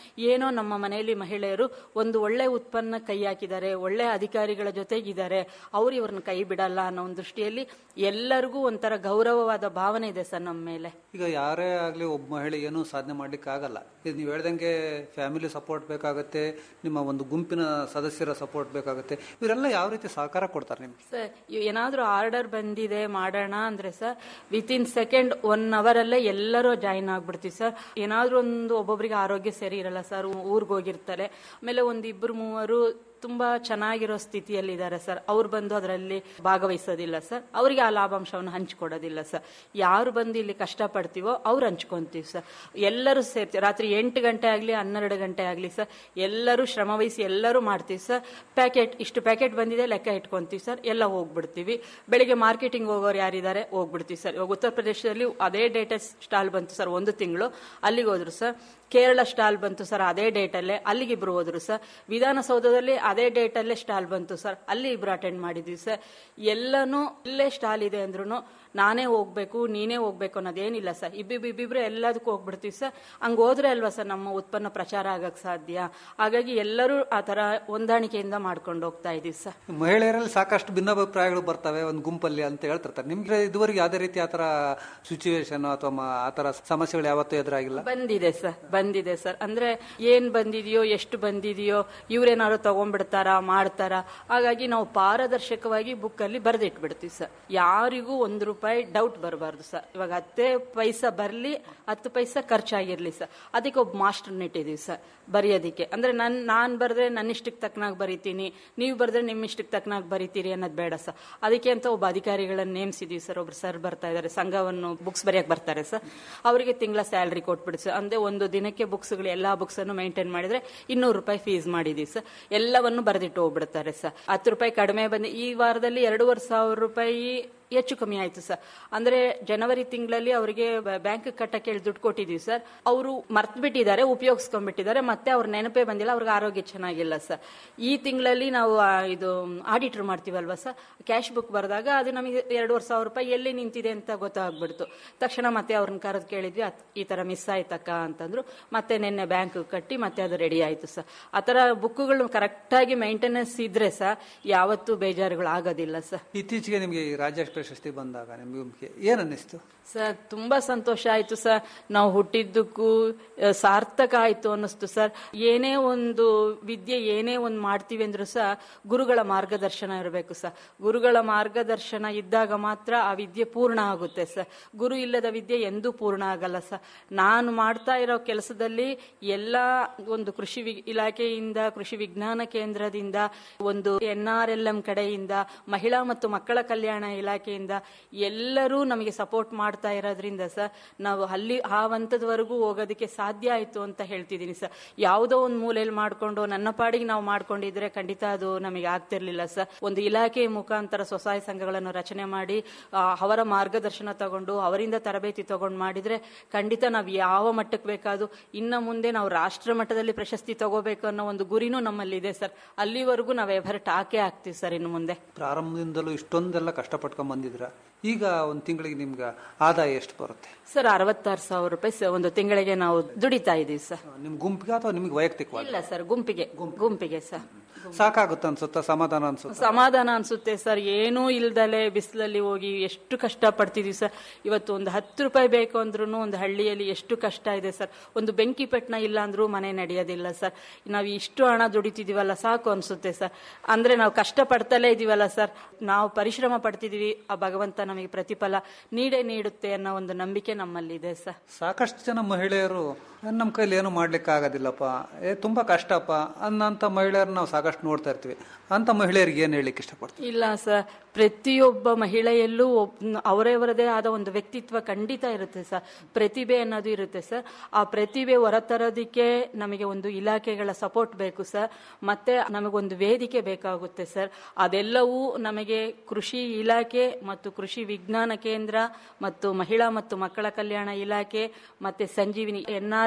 ಏನೋ ನಮ್ಮ ಮನೆಯಲ್ಲಿ ಮಹಿಳೆಯರು ಒಂದು ಒಳ್ಳೆ ಉತ್ಪನ್ನ ಕೈ ಹಾಕಿದ್ದಾರೆ ಒಳ್ಳೆ ಅಧಿಕಾರಿಗಳ ಜೊತೆಗಿದ್ದಾರೆ ಅವ್ರು ಇವ್ರನ್ನ ಕೈ ಬಿಡಲ್ಲ ಅನ್ನೋ ಒಂದು ದೃಷ್ಟಿಯಲ್ಲಿ ಎಲ್ಲರಿಗೂ ಒಂಥರ ಗೌರವವಾದ ಭಾವನೆ ಇದೆ ಸರ್ ನಮ್ಮ ಮೇಲೆ ಈಗ ಯಾರೇ ಆಗಲಿ ಒಬ್ಬ ಮಹಿಳೆ ಏನೂ ಸಾಧನೆ ಮಾಡ್ಲಿಕ್ಕೆ ಆಗಲ್ಲ ಇದು ನೀವು ಹೇಳ್ದಂಗೆ ಫ್ಯಾಮಿಲಿ ಸಪೋರ್ಟ್ ಬೇಕಾಗುತ್ತೆ ನಿಮ್ಮ ಒಂದು ಗುಂಪಿನ ಸದಸ್ಯರ ಸಪೋರ್ಟ್ ಬೇಕಾಗುತ್ತೆ ಇವರೆಲ್ಲ ಯಾವ ರೀತಿ ಸಹಕಾರ ಕೊಡ್ತಾರೆ ನಿಮ್ಗೆ ಸರ್ ಏನಾದ್ರೂ ಆರ್ಡರ್ ಬಂದಿದೆ ಮಾಡೋಣ ಅಂದ್ರೆ sir within second one hour ಅಲ್ಲೇ ಎಲ್ಲರೂ ಜಾಯಿನ್ ಆಗ್ಬಿಡ್ತೀವಿ ಸರ್ ಏನಾದ್ರೂ ಒಂದು ಒಬ್ಬೊಬ್ರಿಗೆ ಆರೋಗ್ಯ ಸರಿ ಇರಲ್ಲ ಸರ್ ಊರಿಗೆ ಹೋಗಿರ್ತಾರೆ ಆಮೇಲೆ ಒಂದ್ ಇಬ್ರು ಮೂವರು ತುಂಬಾ ಚೆನ್ನಾಗಿರೋ ಸ್ಥಿತಿಯಲ್ಲಿದ್ದಾರೆ ಸರ್ ಅವ್ರು ಬಂದು ಅದರಲ್ಲಿ ಭಾಗವಹಿಸೋದಿಲ್ಲ ಸರ್ ಅವರಿಗೆ ಆ ಲಾಭಾಂಶವನ್ನು ಹಂಚಿಕೊಡೋದಿಲ್ಲ ಸರ್ ಯಾರು ಬಂದು ಇಲ್ಲಿ ಕಷ್ಟಪಡ್ತೀವೋ ಅವ್ರು ಹಂಚ್ಕೊಂತೀವಿ ಸರ್ ಎಲ್ಲರೂ ಸೇರ್ತೀವಿ ರಾತ್ರಿ ಎಂಟು ಗಂಟೆ ಆಗಲಿ ಹನ್ನೆರಡು ಗಂಟೆ ಆಗಲಿ ಸರ್ ಎಲ್ಲರೂ ಶ್ರಮವಹಿಸಿ ಎಲ್ಲರೂ ಮಾಡ್ತೀವಿ ಸರ್ ಪ್ಯಾಕೆಟ್ ಇಷ್ಟು ಪ್ಯಾಕೆಟ್ ಬಂದಿದೆ ಲೆಕ್ಕ ಇಟ್ಕೊಂತೀವಿ ಸರ್ ಎಲ್ಲ ಹೋಗ್ಬಿಡ್ತೀವಿ ಬೆಳಿಗ್ಗೆ ಮಾರ್ಕೆಟಿಂಗ್ ಹೋಗೋರು ಯಾರಿದ್ದಾರೆ ಹೋಗ್ಬಿಡ್ತೀವಿ ಸರ್ ಇವಾಗ ಉತ್ತರ ಪ್ರದೇಶದಲ್ಲಿ ಅದೇ ಡೇಟಾ ಸ್ಟಾಲ್ ಬಂತು ಸರ್ ಒಂದು ತಿಂಗಳು ಅಲ್ಲಿಗೆ ಹೋದ್ರು ಸರ್ ಕೇರಳ ಸ್ಟಾಲ್ ಬಂತು ಸರ್ ಅದೇ ಡೇಟಲ್ಲೇ ಅಲ್ಲಿಗೆ ಇಬ್ರು ಹೋದ್ರು ಸರ್ ವಿಧಾನಸೌಧದಲ್ಲಿ ಅದೇ ಡೇಟಲ್ಲೇ ಸ್ಟಾಲ್ ಬಂತು ಸರ್ ಅಲ್ಲಿ ಇಬ್ರು ಅಟೆಂಡ್ ಮಾಡಿದ್ವಿ ಸರ್ ಎಲ್ಲನೂ ಇಲ್ಲೇ ಸ್ಟಾಲ್ ಇದೆ ಅಂದ್ರೂ ನಾನೇ ಹೋಗ್ಬೇಕು ನೀನೇ ಹೋಗ್ಬೇಕು ಅನ್ನೋದೇನಿಲ್ಲ ಸರ್ ಇಬ್ಬಿಬ್ಬಿಬ್ರು ಎಲ್ಲದಕ್ಕೂ ಹೋಗ್ಬಿಡ್ತೀವಿ ಸರ್ ಹಂಗೆ ಹೋದ್ರೆ ಅಲ್ವಾ ಸರ್ ನಮ್ಮ ಉತ್ಪನ್ನ ಪ್ರಚಾರ ಆಗಕ್ಕೆ ಸಾಧ್ಯ ಹಾಗಾಗಿ ಎಲ್ಲರೂ ಆ ಥರ ಹೊಂದಾಣಿಕೆಯಿಂದ ಮಾಡ್ಕೊಂಡು ಹೋಗ್ತಾ ಇದೀವಿ ಸರ್ ಮಹಿಳೆಯರಲ್ಲಿ ಸಾಕಷ್ಟು ಭಿನ್ನಾಭಿಪ್ರಾಯಗಳು ಬರ್ತವೆ ಒಂದು ಗುಂಪಲ್ಲಿ ಅಂತ ಹೇಳ್ತಿರ್ತಾರೆ ನಿಮ್ಗೆ ಇದುವರೆಗೆ ಯಾವುದೇ ರೀತಿ ಆ ಥರ ಸಿಚುವೇಶನ್ ಅಥವಾ ಮ- ಆ ಥರ ಸಮಸ್ಯೆಗಳು ಯಾವತ್ತೂ ಎದುರಾಗಿಲ್ಲ ಬಂದಿದೆ ಸರ್ ಬಂದಿದೆ ಸರ್ ಅಂದ್ರೆ ಏನ್ ಬಂದಿದೆಯೋ ಎಷ್ಟು ಬಂದಿದೆಯೋ ಇವ್ರೇನಾದ್ರು ತಗೊಂಡ್ಬಿಡ್ತಾರಾ ಮಾಡ್ತಾರಾ ಹಾಗಾಗಿ ನಾವು ಪಾರದರ್ಶಕವಾಗಿ ಬುಕ್ ಅಲ್ಲಿ ಬರೆದಿಟ್ಬಿಡ್ತೀವಿ ಸರ್ ಯಾರಿಗೂ ಒಂದು ರೂಪಾಯಿ ಡೌಟ್ ಬರಬಾರ್ದು ಸರ್ ಇವಾಗ ಹತ್ತೇ ಪೈಸಾ ಬರ್ಲಿ ಹತ್ತು ಪೈಸಾ ಖರ್ಚಾಗಿರ್ಲಿ ಸರ್ ಅದಕ್ಕೆ ಒಬ್ಬ ಮಾಸ್ಟರ್ ಇಟ್ಟಿದೀವಿ ಸರ್ ಬರೆಯೋದಿಕ್ಕೆ ಅಂದ್ರೆ ನನ್ ನಾನ್ ಬರೆದ್ರೆ ನನ್ನ ಇಷ್ಟಕ್ಕೆ ತಕ್ಕನಾಗ ಬರಿತೀನಿ ನೀವು ಬರೆದ್ರೆ ನಿಮ್ಮ ಇಷ್ಟಕ್ಕೆ ತಕ್ಕನಾಗ ಬರಿತೀರಿ ಅನ್ನೋದು ಬೇಡ ಸರ್ ಅದಕ್ಕೆ ಅಂತ ಒಬ್ಬ ಅಧಿಕಾರಿಗಳನ್ನ ನೇಮಿಸಿದೀವಿ ಸರ್ ಒಬ್ರು ಸರ್ ಬರ್ತಾ ಇದ್ದಾರೆ ಸಂಘವನ್ನು ಬುಕ್ಸ್ ಬರೆಯಕ್ಕೆ ಬರ್ತಾರೆ ಸರ್ ಅವರಿಗೆ ತಿಂಗಳ ಸ್ಯಾಲ್ರಿ ಕೊಟ್ಬಿಡಿ ಸರ್ ಅಂದ್ರೆ ಒಂದು ದಿನಕ್ಕೆ ಬುಕ್ಸ್ಗಳು ಎಲ್ಲಾ ಬುಕ್ಸ್ ಅನ್ನು ಮೇಂಟೈನ್ ಮಾಡಿದ್ರೆ ಇನ್ನೂರು ರೂಪಾಯಿ ಫೀಸ್ ಮಾಡಿದೀವಿ ಸರ್ ಎಲ್ಲವನ್ನು ಬರೆದಿಟ್ಟು ಹೋಗ್ಬಿಡ್ತಾರೆ ಸರ್ ಹತ್ತು ರೂಪಾಯಿ ಕಡಿಮೆ ಬಂದು ಈ ವಾರದಲ್ಲಿ ಎರಡೂವರೆ ಸಾವಿರ ರೂಪಾಯಿ ಹೆಚ್ಚು ಕಮ್ಮಿ ಆಯ್ತು ಸರ್ ಅಂದ್ರೆ ಜನವರಿ ತಿಂಗಳಲ್ಲಿ ಅವರಿಗೆ ಬ್ಯಾಂಕ್ ಕಟ್ಟಕ್ಕೆ ಹೇಳಿ ದುಡ್ಡು ಕೊಟ್ಟಿದೀವಿ ಸರ್ ಅವರು ಮರ್ತ್ ಬಿಟ್ಟಿದ್ದಾರೆ ಉಪಯೋಗಿಸ್ಕೊಂಡ್ಬಿಟ್ಟಿದ್ದಾರೆ ಮತ್ತೆ ಅವ್ರ ನೆನಪೇ ಬಂದಿಲ್ಲ ಅವ್ರಿಗೆ ಆರೋಗ್ಯ ಚೆನ್ನಾಗಿಲ್ಲ ಸರ್ ಈ ತಿಂಗಳಲ್ಲಿ ನಾವು ಆ, ಇದು ಆಡಿಟರ್ ಮಾಡ್ತೀವಲ್ವಾ ಸರ್ ಕ್ಯಾಶ್ ಬುಕ್ ಬರೆದಾಗ ಅದು ನಮಗೆ ಎರಡೂವರೆ ಸಾವಿರ ರೂಪಾಯಿ ಎಲ್ಲಿ ನಿಂತಿದೆ ಅಂತ ಗೊತ್ತಾಗ್ಬಿಡ್ತು ತಕ್ಷಣ ಮತ್ತೆ ಅವ್ರನ್ನ ಕರೆದು ಕೇಳಿದ್ವಿ ಅತ್- ಈ ತರ ಮಿಸ್ ಆಯ್ತಕ್ಕ ಅಂತಂದ್ರು ಮತ್ತೆ ನಿನ್ನೆ ಬ್ಯಾಂಕ್ ಕಟ್ಟಿ ಮತ್ತೆ ಅದು ರೆಡಿ ಆಯ್ತು ಸರ್ ಆ ತರ ಬುಕ್ಗಳು ಕರೆಕ್ಟಾಗಿ ಮೇಂಟೆನೆನ್ಸ್ ಇದ್ರೆ ಸರ್ ಯಾವತ್ತೂ ಬೇಜಾರುಗಳು ಆಗೋದಿಲ್ಲ ಸರ್ ಇತ್ತೀಚೆಗೆ ನಿಮಗೆ ಈ ರಾಜ್ಯ ಪ್ರಶಸ್ತಿ ಬಂದಾಗ ನಿಮ್ಗೆ ಏನ್ ಅನ್ನಿಸ್ತು ಸರ್ ತುಂಬಾ ಸಂತೋಷ ಆಯ್ತು ಸರ್ ನಾವು ಹುಟ್ಟಿದ್ದಕ್ಕೂ ಆ, ಸಾರ್ಥಕ ಆಯ್ತು ಅನ್ನಿಸ್ತು ಸರ್ ಏನೇ ಒಂದು ವಿದ್ಯೆ ಏನೇ ಒಂದು ಮಾಡ್ತೀವಿ ಅಂದ್ರೂ ಸಹ ಗುರುಗಳ ಮಾರ್ಗದರ್ಶನ ಇರಬೇಕು ಸರ್ ಗುರುಗಳ ಮಾರ್ಗದರ್ಶನ ಇದ್ದಾಗ ಮಾತ್ರ ಆ ವಿದ್ಯೆ ಪೂರ್ಣ ಆಗುತ್ತೆ ಸರ್ ಗುರು ಇಲ್ಲದ ವಿದ್ಯೆ ಎಂದೂ ಪೂರ್ಣ ಆಗಲ್ಲ ಸರ್ ನಾನು ಮಾಡ್ತಾ ಇರೋ ಕೆಲಸದಲ್ಲಿ ಎಲ್ಲ ಒಂದು ಕೃಷಿ ವಿ- ಇಲಾಖೆಯಿಂದ ಕೃಷಿ ವಿಜ್ಞಾನ ಕೇಂದ್ರದಿಂದ ಒಂದು ಎನ್ ಆರ್ ಎಲ್ ಎಂ ಕಡೆಯಿಂದ ಮಹಿಳಾ ಮತ್ತು ಮಕ್ಕಳ ಕಲ್ಯಾಣ ಇಲಾಖೆಯಿಂದ ಎಲ್ಲರೂ ನಮಗೆ ಸಪೋರ್ಟ್ ಮಾಡ್ತಾ ಇರೋದ್ರಿಂದ ಸರ್ ನಾವು ಅಲ್ಲಿ ಆ ಹಂತದವರೆಗೂ ಹೋಗೋದಕ್ಕೆ ಸಾಧ್ಯ ಆಯ್ತು ಅಂತ ಹೇಳ್ತಿದ್ದೀನಿ ಸರ್ ಯಾವುದೋ ಒಂದು ಮೂಲೆಯಲ್ಲಿ ಮಾಡ್ಕೊಂಡು ನನ್ನ ಪಾಡಿಗೆ ನಾವು ಮಾಡ್ಕೊಂಡಿದ್ರೆ ಖಂಡಿತ ಅದು ನಮಗೆ ಆಗ್ತಿರ್ಲಿಲ್ಲ ಸರ್ ಒಂದು ಇಲಾಖೆ ಮುಖಾಂತರ ಸ್ವಸಹಾಯ ಸಂಘಗಳನ್ನು ರಚನೆ ಮಾಡಿ ಆ, ಅವರ ಮಾರ್ಗದರ್ಶನ ತಗೊಂಡು ಅವರಿಂದ ತರಬೇತಿ ತಗೊಂಡು ಮಾಡಿದ್ರೆ ಖಂಡಿತ ನಾವು ಯಾವ ಮಟ್ಟಕ್ಕೆ ಬೇಕಾದ್ರು ಇನ್ನ ಮುಂದೆ ನಾವು ರಾಷ್ಟ್ರ ಮಟ್ಟದಲ್ಲಿ ಪ್ರಶಸ್ತಿ ತಗೋಬೇಕು ಅನ್ನೋ ಒಂದು ಗುರಿನೂ ನಮ್ಮಲ್ಲಿದೆ ಸರ್ ಅಲ್ಲಿವರೆಗೂ ನಾವು ಎಫರ್ಟ್ ಹಾಕೇ ಆಗ್ತೀವಿ ಸರ್ ಇನ್ನು ಮುಂದೆ ಪ್ರಾರಂಭದಿಂದಲೂ ಇಷ್ಟೊಂದೆಲ್ಲ ಕಷ್ಟಪಟ್ಕೊಂಡ್ ಬಂದಿದ್ರ ಈಗ ಒಂದು ತಿಂಗಳಿಗೆ ನಿಮ್ಗೆ ಆದಾಯ ಎಷ್ಟು ಬರುತ್ತೆ ಸರ್ ಅರವತ್ತಾರು ಸಾವಿರ ರೂಪಾಯಿ ಸ- ಒಂದು ತಿಂಗಳಿಗೆ ನಾವು ದುಡಿತಾ ಇದೀವಿ ಸರ್ ನಿಮ್ ಗುಂಪಿಗೆ ಅಥವಾ ನಿಮ್ಗೆ ವೈಯಕ್ತಿಕವಾಗಿ ಇಲ್ಲ ಸರ್ ಗುಂಪಿಗೆ ಗುಂಪಿಗೆ ಸರ್ ಸಾಕಾಗುತ್ತೆ ಅನ್ಸುತ್ತಾ ಸಮಾಧಾನ ಅನ್ಸುತ್ತಾ ಸಮಾಧಾನ ಅನ್ಸುತ್ತೆ ಸರ್ ಏನೂ ಇಲ್ದಲೆ ಬಿಸಿಲಲ್ಲಿ ಹೋಗಿ ಎಷ್ಟು ಕಷ್ಟ ಪಡ್ತಿದೀವಿ ಸರ್ ಇವತ್ತು ಒಂದು ಹತ್ತು ರೂಪಾಯಿ ಬೇಕು ಅಂದ್ರೂ ಒಂದು ಹಳ್ಳಿಯಲ್ಲಿ ಎಷ್ಟು ಕಷ್ಟ ಇದೆ ಸರ್ ಒಂದು ಬೆಂಕಿ ಪೆಟ್ನ ಇಲ್ಲ ಅಂದ್ರೂ ಮನೆ ನಡೆಯೋದಿಲ್ಲ ಸರ್ ನಾವು ಇಷ್ಟು ಹಣ ದುಡಿತಿದೀವಲ್ಲ ಸಾಕು ಅನ್ಸುತ್ತೆ ಸರ್ ಅಂದ್ರೆ ನಾವು ಕಷ್ಟ ಪಡ್ತಲೇ ಇದೀವಲ್ಲ ಸರ್ ನಾವು ಪರಿಶ್ರಮ ಪಡ್ತಿದೀವಿ ಆ ಭಗವಂತ ನಮಗೆ ಪ್ರತಿಫಲ ನೀಡೇ ನೀಡುತ್ತೆ ಅನ್ನೋ ಒಂದು ನಂಬಿಕೆ ನಮ್ಮಲ್ಲಿದೆ ಸರ್ ಸಾಕಷ್ಟು ಜನ ಮಹಿಳೆಯರು ನಮ್ಮ ಕೈಲಿ ಏನು ಮಾಡ್ಲಿಕ್ಕೆ ಆಗೋದಿಲ್ಲಪ್ಪ ಏ ತುಂಬಾ ಕಷ್ಟಪ್ಪ ಅನ್ನಂತ ಮಹಿಳೆಯರು ನಾವು ಸಾಕಷ್ಟು ನೋಡ್ತಾ ಇರ್ತೀವಿ ಅಂತ ಮಹಿಳೆಯರಿಗೆ ಏನ್ ಹೇಳಲಿಕ್ಕೆ ಇಷ್ಟಪಡ್ತೀವಿ ಇಲ್ಲ ಸರ್ ಪ್ರತಿಯೊಬ್ಬ ಮಹಿಳೆಯಲ್ಲೂ ಒಬ್- ಅವರವರದೇ ಆದ ಒಂದು ವ್ಯಕ್ತಿತ್ವ ಖಂಡಿತ ಇರುತ್ತೆ ಸರ್ ಪ್ರತಿಭೆ ಅನ್ನೋದು ಇರುತ್ತೆ ಸರ್ ಆ ಪ್ರತಿಭೆ ಹೊರತರೋದಕ್ಕೆ ನಮಗೆ ಒಂದು ಇಲಾಖೆಗಳ ಸಪೋರ್ಟ್ ಬೇಕು ಸರ್ ಮತ್ತೆ ನಮಗೊಂದು ವೇದಿಕೆ ಬೇಕಾಗುತ್ತೆ ಸರ್ ಅದೆಲ್ಲವೂ ನಮಗೆ ಕೃಷಿ ಇಲಾಖೆ ಮತ್ತು ಕೃಷಿ ವಿಜ್ಞಾನ ಕೇಂದ್ರ ಮತ್ತು ಮಹಿಳಾ ಮತ್ತು ಮಕ್ಕಳ ಕಲ್ಯಾಣ ಇಲಾಖೆ ಮತ್ತೆ Sanjeevini N R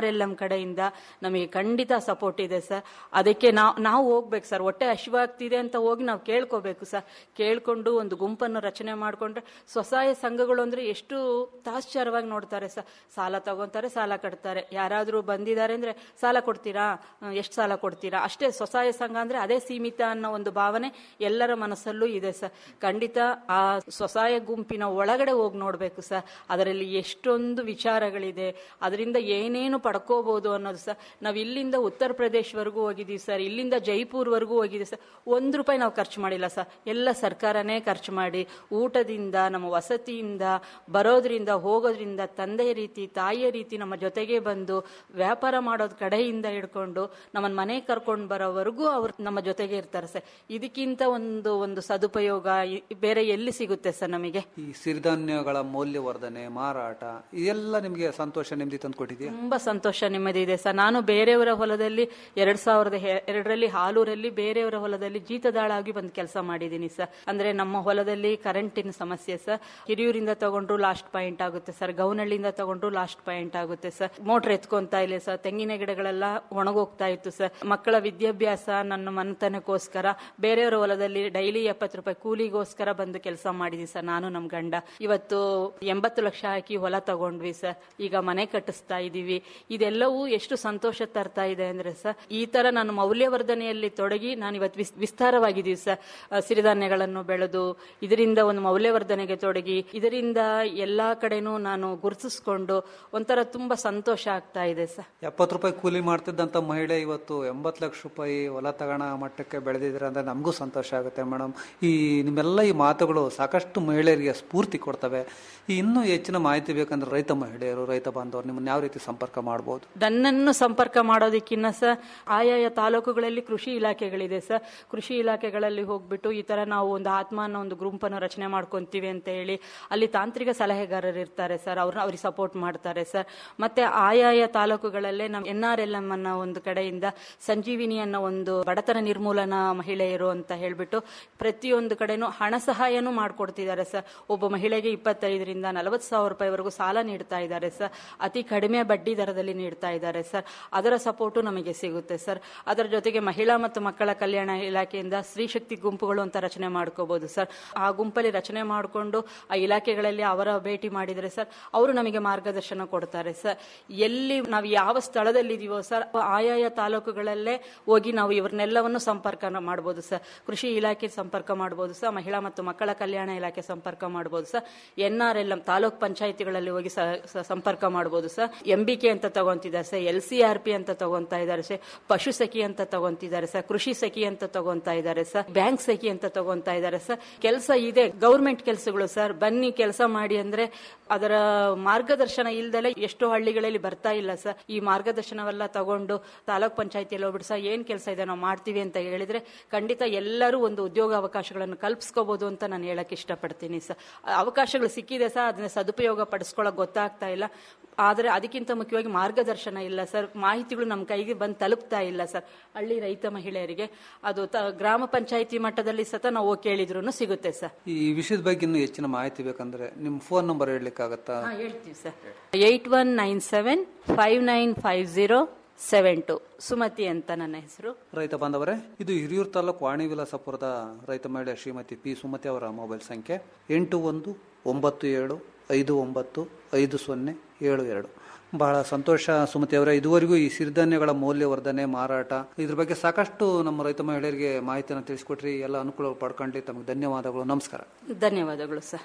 R M ಕಡೆಯಿಂದ ನಮಗೆ ಖಂಡಿತ ಸಪೋರ್ಟ್ ಇದೆ ಸರ್ ಅದಕ್ಕೆ ನಾವು ನಾವು ಹೋಗ್ಬೇಕು ಸರ್ ಹೊಟ್ಟೆ ಹಸಿವಾಗ್ತಿದೆ ಅಂತ ಹೋಗಿ ನಾವು ಕೇಳ್ಕೋಬೇಕು ಸರ್ ಕೇಳ್ಕೊಂಡು ಒಂದು ಗುಂಪನ್ನು ರಚನೆ ಮಾಡಿಕೊಂಡ್ರೆ ಸ್ವಸಹಾಯ ಸಂಘಗಳು ಅಂದ್ರೆ ಎಷ್ಟು ತಾಶ್ಚರ್ಯವಾಗಿ ನೋಡ್ತಾರೆ ಸರ್ ಸಾಲ ತಗೊಂತಾರೆ ಸಾಲ ಕಟ್ತಾರೆ ಯಾರಾದರೂ ಬಂದಿದ್ದಾರೆ ಅಂದ್ರೆ ಸಾಲ ಕೊಡ್ತೀರಾ ಎಷ್ಟು ಸಾಲ ಕೊಡ್ತೀರಾ ಅಷ್ಟೇ ಸ್ವಸಹಾಯ ಸಂಘ ಅಂದ್ರೆ ಅದೇ ಸೀಮಿತ ಅನ್ನೋ ಒಂದು ಭಾವನೆ ಎಲ್ಲರ ಮನಸ್ಸಲ್ಲೂ ಇದೆ ಸರ್ ಖಂಡಿತ ಆ ಸ್ವಸಹಾಯ ಗುಂಪಿನ ಒಳಗಡೆ ಹೋಗಿ ನೋಡ್ಬೇಕು ಸರ್ ಅದರಲ್ಲಿ ಎಷ್ಟೊಂದು ವಿಚಾರಗಳಿದೆ ಅದರಿಂದ ಏನೇನು ಪಡ್ಕೋಬಹುದು ಅನ್ನೋದು ಸರ್ ನಾವು ಇಲ್ಲಿಂದ ಉತ್ತರ ಪ್ರದೇಶವರೆಗೂ ಹೋಗಿದ್ದೀವಿ ಸರ್ ಇಲ್ಲಿಂದ ಜೈಪುರ್ವರೆಗೂ ಹೋಗಿದ್ದೀವಿ ಸರ್ ಒಂದು ರೂಪಾಯಿ ನಾವು ಖರ್ಚು ಮಾಡಿಲ್ಲ ಸರ್ ಎಲ್ಲ ಸರ್ಕಾರನೇ ಖರ್ಚು ಮಾಡಿ ಊಟದಿಂದ ನಮ್ಮ ವಸತಿಯಿಂದ ಬರೋದ್ರಿಂದ ಹೋಗೋದ್ರಿಂದ ತಂದೆಯ ರೀತಿ ತಾಯಿಯ ರೀತಿ ನಮ್ಮ ಜೊತೆಗೆ ಬಂದು ವ್ಯಾಪಾರ ಮಾಡೋದ್ ಕಡೆಯಿಂದ ಹಿಡ್ಕೊಂಡು ನಮ್ಮನ್ನ ಮನೆ ಕರ್ಕೊಂಡು ಬರೋವರೆಗೂ ಅವ್ರು ನಮ್ಮ ಜೊತೆಗೆ ಇರ್ತಾರೆ ಸರ್ ಇದಕ್ಕಿಂತ ಒಂದು ಒಂದು ಸದುಪಯೋಗ ಇ- ಬೇರೆ ಎಲ್ಲಿ ಸಿಗುತ್ತೆ ಸರ್ ನಮಗೆ ಈ ಸಿರಿಧಾನ್ಯಗಳ ಮೌಲ್ಯವರ್ಧನೆ ಮಾರಾಟ ಇದೆಲ್ಲ ನಿಮಗೆ ಸಂತೋಷ ನೆಮ್ಮದಿ ತಂದು ಕೊಟ್ಟಿದೆಯಾ ತುಂಬಾ ಸಂತೋಷ ನೆಮ್ಮದಿ ಇದೆ ಸರ್ ನಾನು ಬೇರೆಯವರ ಹೊಲದಲ್ಲಿ ಎರಡ್ ಸಾವಿರದ ಹೆ- ಎರಡರಲ್ಲಿ ಹಾಲೂರಲ್ಲಿ ಬೇರೆಯವರ ಹೊಲದಲ್ಲಿ ಜೀತದಾಳಾಗಿ ಬಂದು ಕೆಲಸ ಮಾಡಿದ್ದೀನಿ ಸರ್ ಅಂದ್ರೆ ನಮ್ಮ ಹೊಲದಲ್ಲಿ ಕರೆಂಟಿನ ಸಮಸ್ಯೆ ಸರ್ ಹಿರಿಯೂರಿಂದ ತಗೊಂಡ್ರು ಲಾಸ್ಟ್ ಪಾಯಿಂಟ್ ಆಗುತ್ತೆ ಸರ್ ಗೌನಹಳ್ಳಿಯಿಂದ ತಗೊಂಡ್ರು ಲಾಸ್ಟ್ ಪಾಯಿಂಟ್ ಆಗುತ್ತೆ ಸರ್ ಮೋಟರ್ ಎತ್ಕೊಂತ ಇಲ್ಲ ಸರ್ ತೆಂಗಿನ ಗಿಡಗಳೆಲ್ಲ ಒಣಗೋಗ್ತಾ ಇತ್ತು ಸರ್ ಮಕ್ಕಳ ವಿದ್ಯಾಭ್ಯಾಸ ನನ್ನ ಮನೆತನಕ್ಕೋಸ್ಕರ ಬೇರೆಯವರ ಹೊಲದಲ್ಲಿ ಡೈಲಿ ಎಪ್ಪತ್ತು ರೂಪಾಯಿ ಕೂಲಿಗೋಸ್ಕರ ಬಂದು ಕೆಲಸ ಮಾಡಿದ್ವಿ ಸರ್ ನಾನು ನಮ್ಮ ಗಂಡ ಇವತ್ತು ಎಂಬತ್ತು ಲಕ್ಷ ಹಾಕಿ ಹೊಲ ತಗೊಂಡ್ವಿ ಸರ್ ಈಗ ಮನೆ ಕಟ್ಟಿಸ್ತಾ ಇದೀವಿ ಇದೆಲ್ಲವೂ ಎಷ್ಟು ಸಂತೋಷ ತರ್ತಾ ಇದೆ ಅಂದ್ರೆ ಸರ್ ಈ ತರ ನಾನು ಮೌಲ್ಯವರ್ಧನೆಯಲ್ಲಿ ತೊಡಗಿ ನಾನು ಇವತ್ತು ವಿಸ್- ವಿಸ್ತಾರವಾಗಿದ್ದೀವಿ ಸರ್ ಆ, ಸಿರಿಧಾನ್ಯಗಳನ್ನು ಬೆಳೆದು ಇದರಿಂದ ಒಂದು ಮೌಲ್ಯವರ್ಧನೆಗೆ ತೊಡಗಿ ಇದರಿಂದ ಎಲ್ಲಾ ಕಡೆನೂ ನಾನು ಗುರುತಿಸ್ಕೊಂಡು ಒಂಥರ ತುಂಬಾ ಸಂತೋಷ ಆಗ್ತಾ ಇದೆ ಸರ್ ಎಪ್ಪತ್ತು ರೂಪಾಯಿ ಕೂಲಿ ಮಾಡ್ತಿದ್ದಂಥ ಮಹಿಳೆ ಇವತ್ತು ಎಂಬತ್ತು ಲಕ್ಷ ರೂಪಾಯಿ ಹೊಲ ತಗೋಣ ಮಟ್ಟಕ್ಕೆ ಬೆಳೆದಿದ್ರೆ ಅಂದ್ರೆ ನಮಗೂ ಸಂತೋಷ ಆಗುತ್ತೆ ಮೇಡಮ್ ಈ ನಿಮ್ಮೆಲ್ಲ ಈ ಮಾತುಗಳು ಸಾಕಷ್ಟು ಮಹಿಳೆಯರಿಗೆ ಸ್ಫೂರ್ತಿ ಕೊಡ್ತವೆ ಈ ಇನ್ನೂ ಹೆಚ್ಚಿನ ಮಾಹಿತಿ ಬೇಕಂದ್ರೆ ರೈತ ಮಹಿಳೆಯರು ರೈತ ಬಾಂಧವರು ನಿಮ್ಮನ್ನ ಯಾವ ರೀತಿ ಸಂಪರ್ಕ ಮಾಡ್ಬೋದು ನನ್ನನ್ನು ಸಂಪರ್ಕ ಮಾಡೋದಕ್ಕಿನ್ನ ಸರ್ ಆಯಾಯ ತಾಲೂಕುಗಳಲ್ಲಿ ಕೃಷಿ ಇಲಾಖೆಗಳಿದೆ ಸರ್ ಕೃಷಿ ಇಲಾಖೆಗಳಲ್ಲಿ ಹೋಗ್ಬಿಟ್ಟು ಈ ತರ ನಾವು ಒಂದು ಆತ್ಮ ಅನ್ನೋ ಒಂದು ಗುಂಪನ್ನು ರಚನೆ ಮಾಡ್ಕೊಂತೀವಿ ಅಂತ ಹೇಳಿ ಅಲ್ಲಿ ತಾಂತ್ರಿಕ ಸಲಹೆಗಾರರು ಇರ್ತಾರೆ ಸರ್ ಅವ್ರನ್ನ ಅವ್ರಿಗೆ ಸಪೋರ್ಟ್ ಮಾಡ್ತಾರೆ ಸರ್ ಮತ್ತೆ ಆಯಾಯ ತಾಲೂಕುಗಳಲ್ಲೇ ನಮ್ಮ ಎನ್ ಆರ್ ಎಲ್ ಎಂ ಅನ್ನೋ ಒಂದು ಕಡೆಯಿಂದ ಸಂಜೀವಿನಿ ಅನ್ನೋ ಒಂದು ಬಡತನ ನಿರ್ಮೂಲನ ಮಹಿಳೆಯರು ಅಂತ ಹೇಳ್ಬಿಟ್ಟು ಪ್ರತಿಯೊಂದು ಕಡೆನೂ ಹಣ ಸಹಾಯನೂ ಮಾಡ್ಕೊಡ್ತಿದ್ದಾರೆ ಸರ್ ಒಬ್ಬ ಮಹಿಳೆಗೆ ಇಪ್ಪತ್ತೈದರಿಂದ ನಲವತ್ತು ಸಾವಿರ ರೂಪಾಯಿವರೆಗೂ ಸಾಲ ನೀಡ್ತಾ ಇದ್ದಾರೆ ಸರ್ ಅತಿ ಕಡಿಮೆ ಬಡ್ಡಿ ದರದಲ್ಲಿ ನೀಡ್ತಾ ಇದ್ದಾರೆ ಸರ್ ಅದರ ಸಪೋರ್ಟು ನಮಗೆ ಸಿಗುತ್ತೆ ಸರ್ ಅದರ ಜೊತೆಗೆ ಮಹಿಳಾ ಮತ್ತು ಮಕ್ಕಳ ಕಲ್ಯಾಣ ಇಲಾಖೆಯಿಂದ ಸ್ತ್ರೀ ಶಕ್ತಿ ಗುಂಪುಗಳು ಅಂತ ರಚನೆ ಮಾಡ್ಕೋಬಹುದು ಸರ್ ಆ ಗುಂಪಲ್ಲಿ ರಚನೆ ಮಾಡಿಕೊಂಡು ಆ ಇಲಾಖೆಗಳಲ್ಲಿ ಅವರ ಭೇಟಿ ಮಾಡಿದರೆ ಸರ್ ಅವರು ನಮಗೆ ಮಾರ್ಗದರ್ಶನ ಕೊಡ್ತಾರೆ ಸರ್ ಎಲ್ಲಿ ನಾವು ಯಾವ ಸ್ಥಳದಲ್ಲಿದ್ದೀವೋ ಸರ್ ಆಯಾಯ ತಾಲೂಕುಗಳಲ್ಲೇ ಹೋಗಿ ನಾವು ಇವ್ರನ್ನೆಲ್ಲವನ್ನು ಸಂಪರ್ಕ ಮಾಡ್ಬೋದು ಸರ್ ಕೃಷಿ ಇಲಾಖೆ ಸಂಪರ್ಕ ಮಾಡ್ಬೋದು ಸರ್ ಮಹಿಳಾ ಮತ್ತು ಮಕ್ಕಳ ಕಲ್ಯಾಣ ಇಲಾಖೆ ಸಂಪರ್ಕ ಮಾಡ್ಬೋದು sir N R L M ತಾಲೂಕ್ ಪಂಚಾಯತಿಗಳಲ್ಲಿ ಹೋಗಿ ಸ- ಸ- ಸಂಪರ್ಕ ಮಾಡ್ಬೋದು ಸರ್ ಎಂ ಬಿ ಕೆ ಅಂತ ತಗೊಂತಿದ್ದಾರೆ sir L C R P ಅಂತ ತಗೊಂತಾ ಇದ್ದಾರೆ ಸರ್ ಪಶು ಸಖಿ ಅಂತ ತಗೊಂತಿದ್ದಾರೆ ಸರ್ ಕೃಷಿ ಸಖಿ ಅಂತ ತಗೊಂತಾ ಇದ್ದಾರೆ ಸರ್ ಬ್ಯಾಂಕ್ ಸಖಿ ಅಂತ ತಗೊಂತಾ ಇದ್ದಾರೆ ಸರ್ ಕೆಲಸ ಇದೆ ಗೌರ್ಮೆಂಟ್ ಕೆಲಸಗಳು ಸರ್ ಬನ್ನಿ ಕೆಲಸ ಮಾಡಿ ಅಂದ್ರೆ ಅದರ ಮಾರ್ಗದರ್ಶನ ಇಲ್ದಲೆ ಎಷ್ಟೋ ಹಳ್ಳಿಗಳಲ್ಲಿ ಬರ್ತಾ ಇಲ್ಲ ಸರ್ ಈ ಮಾರ್ಗದರ್ಶನವೆಲ್ಲ ತಗೊಂಡು ತಾಲೂಕ್ ಪಂಚಾಯತಿಯಲ್ಲಿ ಹೋಗ್ಬಿಟ್ಟು ಸರ್ ಏನ್ ಕೆಲಸ ಇದೆ ನಾವು ಮಾಡ್ತೀವಿ ಅಂತ ಹೇಳಿದ್ರೆ ಖಂಡಿತ ಎಲ್ಲರೂ ಒಂದು ಉದ್ಯೋಗ ಅವಕಾಶಗಳನ್ನು ಕಲ್ಪಿಸ್ಕೋಬಹುದು ಅಂತ ನಾನು ಹೇಳಕ್ ಇಷ್ಟಪಡ್ತೀನಿ ಸರ್ ಅವಕಾಶಗಳು ಸಿಕ್ಕಿದೆ ಸರ್ ಅದನ್ನ ಸದುಪಯೋಗ ಪಡಿಸ್ಕೊಳಕ್ ಗೊತ್ತಾಗ್ತಾ ಇಲ್ಲ ಆದ್ರೆ ಅದಕ್ಕಿಂತ ಮುಖ್ಯವಾಗಿ ಮಾರ್ಗದರ್ಶನ ಇಲ್ಲ ಸರ್ ಮಾಹಿತಿಗಳು ನಮ್ಮ ಕೈಗೆ ಬಂದು ತಲುಪ್ತಾ ಇಲ್ಲ ಸರ್ ಹಳ್ಳಿ ರೈತ ಮಹಿಳೆಯರಿಗೆ ಅದು ತ- ಗ್ರಾಮ ಪಂಚಾಯತಿ ಮಟ್ಟದಲ್ಲಿ ಸತ ನಾವು ಹೋಗಿ ಕೇಳಿದ್ರು ಸಿಗುತ್ತೆ ಸರ್ ಈ ವಿಷಯದ ಬಗ್ಗೆ ಇನ್ನೂ ಹೆಚ್ಚಿನ ಮಾಹಿತಿ ಬೇಕಂದ್ರೆ ನಿಮ್ಮ ಫೋನ್ ನಂಬರ್ ಹೇಳಲಿಕ್ಕಾಗತ್ತಾ ಹಾ, ಹೇಳ್ತೀವಿ sir eight one nine seven five nine five zero seven two Sumati ಅಂತ ನನ್ನ ಹೆಸರು ರೈತ ಬಾಂಧವರೇ ಇದು ಹಿರಿಯೂರು ತಾಲೂಕು ವಾಣಿ ವಿಲಾಸಪುರದ ರೈತ ಮಹಿಳೆ ಶ್ರೀಮತಿ ಪಿ ಸುಮತಿ ಅವರ ಮೊಬೈಲ್ ಸಂಖ್ಯೆ ಎಂಟು ಒಂದು ಒಂಬತ್ತು ಏಳು ಐದು ಒಂಬತ್ತು ಐದು ಸೊನ್ನೆ ಏಳು ಎರಡು ಬಹಳ ಸಂತೋಷ ಸುಮತಿ ಅವರೇ ಇದುವರೆಗೂ ಈ ಸಿರಿಧಾನ್ಯಗಳ ಮೌಲ್ಯವರ್ಧನೆ ಮಾರಾಟ ಇದ್ರ ಬಗ್ಗೆ ಸಾಕಷ್ಟು ನಮ್ಮ ರೈತ ಮಹಿಳೆಯರಿಗೆ ಮಾಹಿತಿಯನ್ನು ತಿಳಿಸ್ಕೊಟ್ರಿ ಎಲ್ಲ ಅನುಕೂಲ ಪಡ್ಕೊಂಡ್ಲಿ ತಮಗೆ ಧನ್ಯವಾದಗಳು ನಮಸ್ಕಾರ ಧನ್ಯವಾದಗಳು ಸರ್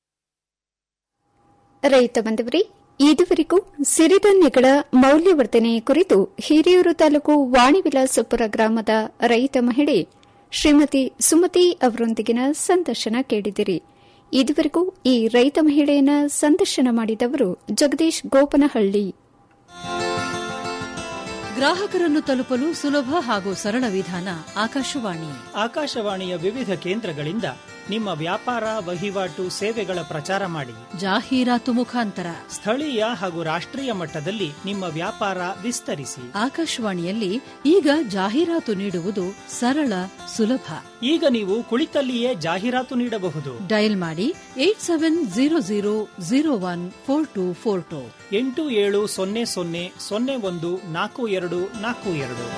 ರೈತ ಬಂಧುವರಿ ಇದುವರೆಗೂ ಸಿರಿಧಾನ್ಯಗಳ ಮೌಲ್ಯವರ್ಧನೆ ಕುರಿತು ಹಿರಿಯೂರು ತಾಲೂಕು ವಾಣಿವಿಲಾಸಪುರ ಗ್ರಾಮದ ರೈತ ಮಹಿಳೆ ಶ್ರೀಮತಿ ಸುಮತಿ ಅವರೊಂದಿಗಿನ ಸಂದರ್ಶನ ಕೇಳಿದಿರಿ ಇದುವರೆಗೂ ಈ ರೈತ ಮಹಿಳೆಯನ್ನ ಸಂದರ್ಶನ ಮಾಡಿದವರು ಜಗದೀಶ್ ಗೋಪನಹಳ್ಳಿ ಗ್ರಾಹಕರನ್ನು ತಲುಪಲು ಸುಲಭ ಹಾಗೂ ಸರಳ ವಿಧಾನ ಆಕಾಶವಾಣಿ ಆಕಾಶವಾಣಿಯ ವಿವಿಧ ಕೇಂದ್ರಗಳಿಂದ ನಿಮ್ಮ ವ್ಯಾಪಾರ ವಹಿವಾಟು ಸೇವೆಗಳ ಪ್ರಚಾರ ಮಾಡಿ ಜಾಹೀರಾತು ಮುಖಾಂತರ ಸ್ಥಳೀಯ ಹಾಗೂ ರಾಷ್ಟ್ರೀಯ ಮಟ್ಟದಲ್ಲಿ ನಿಮ್ಮ ವ್ಯಾಪಾರ ವಿಸ್ತರಿಸಿ ಆಕಾಶವಾಣಿಯಲ್ಲಿ ಈಗ ಜಾಹೀರಾತು ನೀಡುವುದು ಸರಳ ಸುಲಭ ಈಗ ನೀವು ಕುಳಿತಲ್ಲಿಯೇ ಜಾಹೀರಾತು ನೀಡಬಹುದು ಡಯಲ್ ಮಾಡಿ eight seven zero zero zero one four two four two ಎಂಟು ಏಳು ಸೊನ್ನೆ ಸೊನ್ನೆ ಸೊನ್ನೆ ಒಂದು ನಾಲ್ಕು ಎರಡು ನಾಲ್ಕು ಎರಡು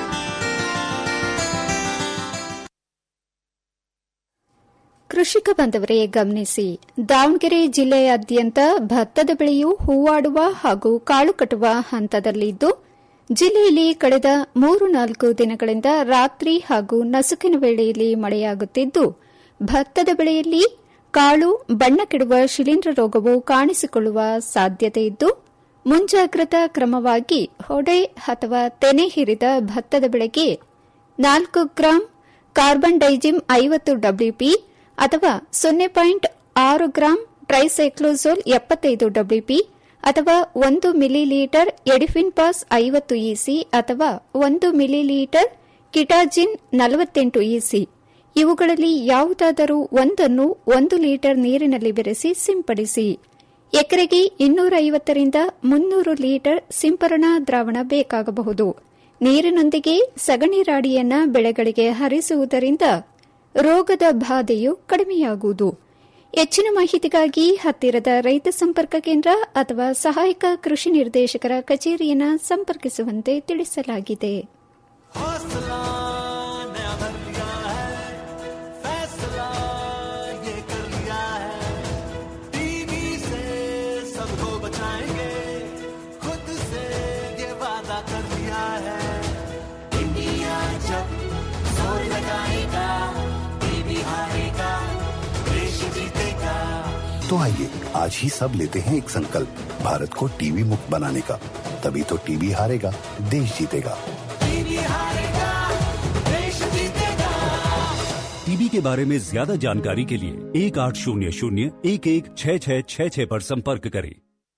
ಕೃಷಿಕ ಬಾಂಧವರೇ ಗಮನಿಸಿ ದಾವಣಗೆರೆ ಜಿಲ್ಲೆಯಾದ್ಯಂತ ಭತ್ತದ ಬೆಳೆಯು ಹೂವಾಡುವ ಹಾಗೂ ಕಾಳು ಕಟ್ಟುವ ಹಂತದಲ್ಲಿದ್ದು ಜಿಲ್ಲೆಯಲ್ಲಿ ಕಳೆದ ಮೂರು ನಾಲ್ಕು ದಿನಗಳಿಂದ ರಾತ್ರಿ ಹಾಗೂ ನಸುಕಿನ ವೇಳೆಯಲ್ಲಿ ಮಳೆಯಾಗುತ್ತಿದ್ದು ಭತ್ತದ ಬೆಳೆಯಲ್ಲಿ ಕಾಳು ಬಣ್ಣ ಕೆಡುವ ಶಿಲೀಂಧ್ರ ರೋಗವು ಕಾಣಿಸಿಕೊಳ್ಳುವ ಸಾಧ್ಯತೆ ಇದ್ದು ಮುಂಜಾಗ್ರತಾ ಕ್ರಮವಾಗಿ ಹೊಡೆ ಅಥವಾ ತೆನೆ ಹಿರಿದ ಭತ್ತದ ಬೆಳೆಗೆ ನಾಲ್ಕು ಗ್ರಾಂ ಕಾರ್ಬನ್ ಡೈಜಿಮ್ ಐವತ್ತು ಡಬ್ಲ್ಯೂಪಿ ಅಥವಾ ಸೊನ್ನೆ ಪಾಯಿಂಟ್ ಆರು ಗ್ರಾಂ ಟ್ರೈಸೈಕ್ಲೋಸೋಲ್ ಎಪ್ಪತ್ತೈದು ಡಬ್ಲ್ಯೂಪಿ ಅಥವಾ ಒಂದು ಮಿಲಿಲೀಟರ್ ಎಡಿಫಿನ್ಪಾಸ್ ಐವತ್ತು ಇಸಿ ಅಥವಾ ಒಂದು ಮಿಲಿಲೀಟರ್ ಕಿಟಾಜಿನ್ ನಲವತ್ತೆಂಟು ಇಸಿ ಇವುಗಳಲ್ಲಿ ಯಾವುದಾದರೂ ಒಂದನ್ನು ಒಂದು ಲೀಟರ್ ನೀರಿನಲ್ಲಿ ಬೆರೆಸಿ ಸಿಂಪಡಿಸಿ ಎಕರೆಗೆ ಇನ್ನೂರ ಐವತ್ತರಿಂದ ಮುನ್ನೂರು ಲೀಟರ್ ಸಿಂಪರಣಾ ದ್ರಾವಣ ಬೇಕಾಗಬಹುದು ನೀರಿನೊಂದಿಗೆ ಸಗಣಿ ರಾಡಿಯನ್ನ ಬೆಳೆಗಳಿಗೆ ಹರಿಸುವುದರಿಂದ ರೋಗದ ಬಾಧೆಯು ಕಡಿಮೆಯಾಗುವುದು ಹೆಚ್ಚಿನ ಮಾಹಿತಿಗಾಗಿ ಹತ್ತಿರದ ರೈತ ಸಂಪರ್ಕ ಕೇಂದ್ರ ಅಥವಾ ಸಹಾಯಕ ಕೃಷಿ ನಿರ್ದೇಶಕರ ಕಚೇರಿಯನ್ನು ಸಂಪರ್ಕಿಸುವಂತೆ ತಿಳಿಸಲಾಗಿದೆ हौसला नया भर लिया है फैसला ये कर लिया है टीवी से सबको बचाएंगे खुद से ये वादा कर लिया है इंडिया जब जोर लगाएगा टीवी हारेगा देश जीतेगा तो आइए आज ही सब लेते हैं एक संकल्प भारत को टीवी मुक्त बनाने का तभी तो टीवी हारेगा देश जीतेगा टीवी हारेगा देश जीतेगा टीबी के बारे में ज्यादा जानकारी के लिए एक आठ शून्य शून्य एक एक छः छः छः छः पर संपर्क करें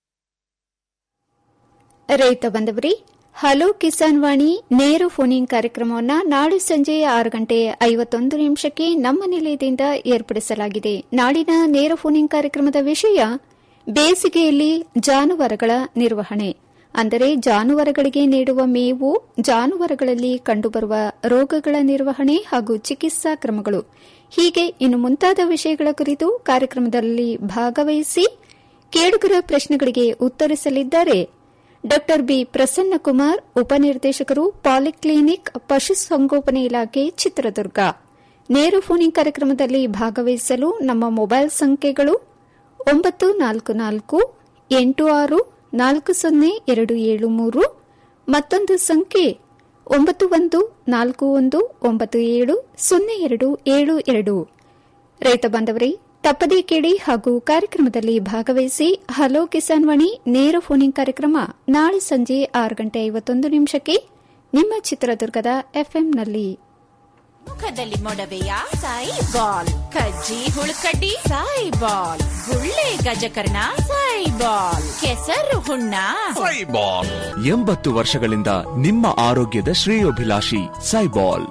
ರೈತ ಬಂದವರಿ ಹಲೋ ಕಿಸಾನ್ ವಾಣಿ ನೇರ ಫೋನಿಂಗ್ ಕಾರ್ಯಕ್ರಮವನ್ನು ನಾಳೆ ಸಂಜೆ ಆರು ಗಂಟೆ ಐವತ್ತೊಂದು ನಿಮಿಷಕ್ಕೆ ನಮ್ಮ ನಿಲಯದಿಂದ ಏರ್ಪಡಿಸಲಾಗಿದೆ ನಾಳಿನ ನೇರ ಫೋನಿಂಗ್ ಕಾರ್ಯಕ್ರಮದ ವಿಷಯ ಬೇಸಿಗೆಯಲ್ಲಿ ಜಾನುವಾರುಗಳ ನಿರ್ವಹಣೆ ಅಂದರೆ ಜಾನುವಾರುಗಳಿಗೆ ನೀಡುವ ಮೇವು ಜಾನುವಾರುಗಳಲ್ಲಿ ಕಂಡುಬರುವ ರೋಗಗಳ ನಿರ್ವಹಣೆ ಹಾಗೂ ಚಿಕಿತ್ಸಾ ಕ್ರಮಗಳು ಹೀಗೆ ಇನ್ನು ಮುಂತಾದ ವಿಷಯಗಳ ಕುರಿತು ಕಾರ್ಯಕ್ರಮದಲ್ಲಿ ಭಾಗವಹಿಸಿ ಕೇಳುಗರ ಪ್ರಶ್ನೆಗಳಿಗೆ ಉತ್ತರಿಸಲಿದ್ದಾರೆ ಡಾ ಬಿ ಪ್ರಸನ್ನಕುಮಾರ್ ಉಪನಿರ್ದೇಶಕರು ಪಾಲಿಕ್ಲಿನಿಕ್ ಪಶುಸಂಗೋಪನೆ ಇಲಾಖೆ ಚಿತ್ರದುರ್ಗ ನೇರ ಫೋನಿಂಗ್ ಕಾರ್ಯಕ್ರಮದಲ್ಲಿ ಭಾಗವಹಿಸಲು ನಮ್ಮ ಮೊಬೈಲ್ ಸಂಖ್ಯೆಗಳು ಒಂಬತ್ತು ನಾಲ್ಕು ನಾಲ್ಕು ಎಂಟು ಆರು ನಾಲ್ಕು ಸೊನ್ನೆ ಎರಡು ಏಳು ಮೂರು ಮತ್ತೊಂದು ಸಂಖ್ಯೆ ಒಂಬತ್ತು ಒಂದು ನಾಲ್ಕು ಒಂದು ಒಂಬತ್ತು ಏಳು ಸೊನ್ನೆ ಎರಡು ಏಳು ಎರಡು ರೈತ ಬಾಂಧವರೇ ತಪ್ಪದೇ ಕೇಳಿ ಹಾಗೂ ಕಾರ್ಯಕ್ರಮದಲ್ಲಿ ಭಾಗವಹಿಸಿ ಹಲೋ ಕಿಸಾನ್ ವಾಣಿ ನೇರ ಫೋನಿಂಗ್ ಕಾರ್ಯಕ್ರಮ ನಾಳೆ ಸಂಜೆ ಆರು ಗಂಟೆ ಐವತ್ತೊಂದು ನಿಮಿಷಕ್ಕೆ ನಿಮ್ಮ ಚಿತ್ರದುರ್ಗದ ಎಫ್ಎಂನಲ್ಲಿ ಮುಖದಲ್ಲಿ ಮೊಡವೆಯ ಸಾಯಿ ಬಾಲ್ ಕಜ್ಜಿ ಹುಳುಕಡ್ಡಿ ಸಾಯಿ ಬಾಲ್ ಗುಳ್ಳೆ ಗಜಕರ್ಣ ಸಾಯಿ ಬಾಲ್ ಕೆಸರು ಹುಣ್ಣ ಸೈಬಾಲ್ ಎಂಬತ್ತು ವರ್ಷಗಳಿಂದ ನಿಮ್ಮ ಆರೋಗ್ಯದ ಶ್ರೇಯೋಭಿಲಾಷಿ ಸೈಬಾಲ್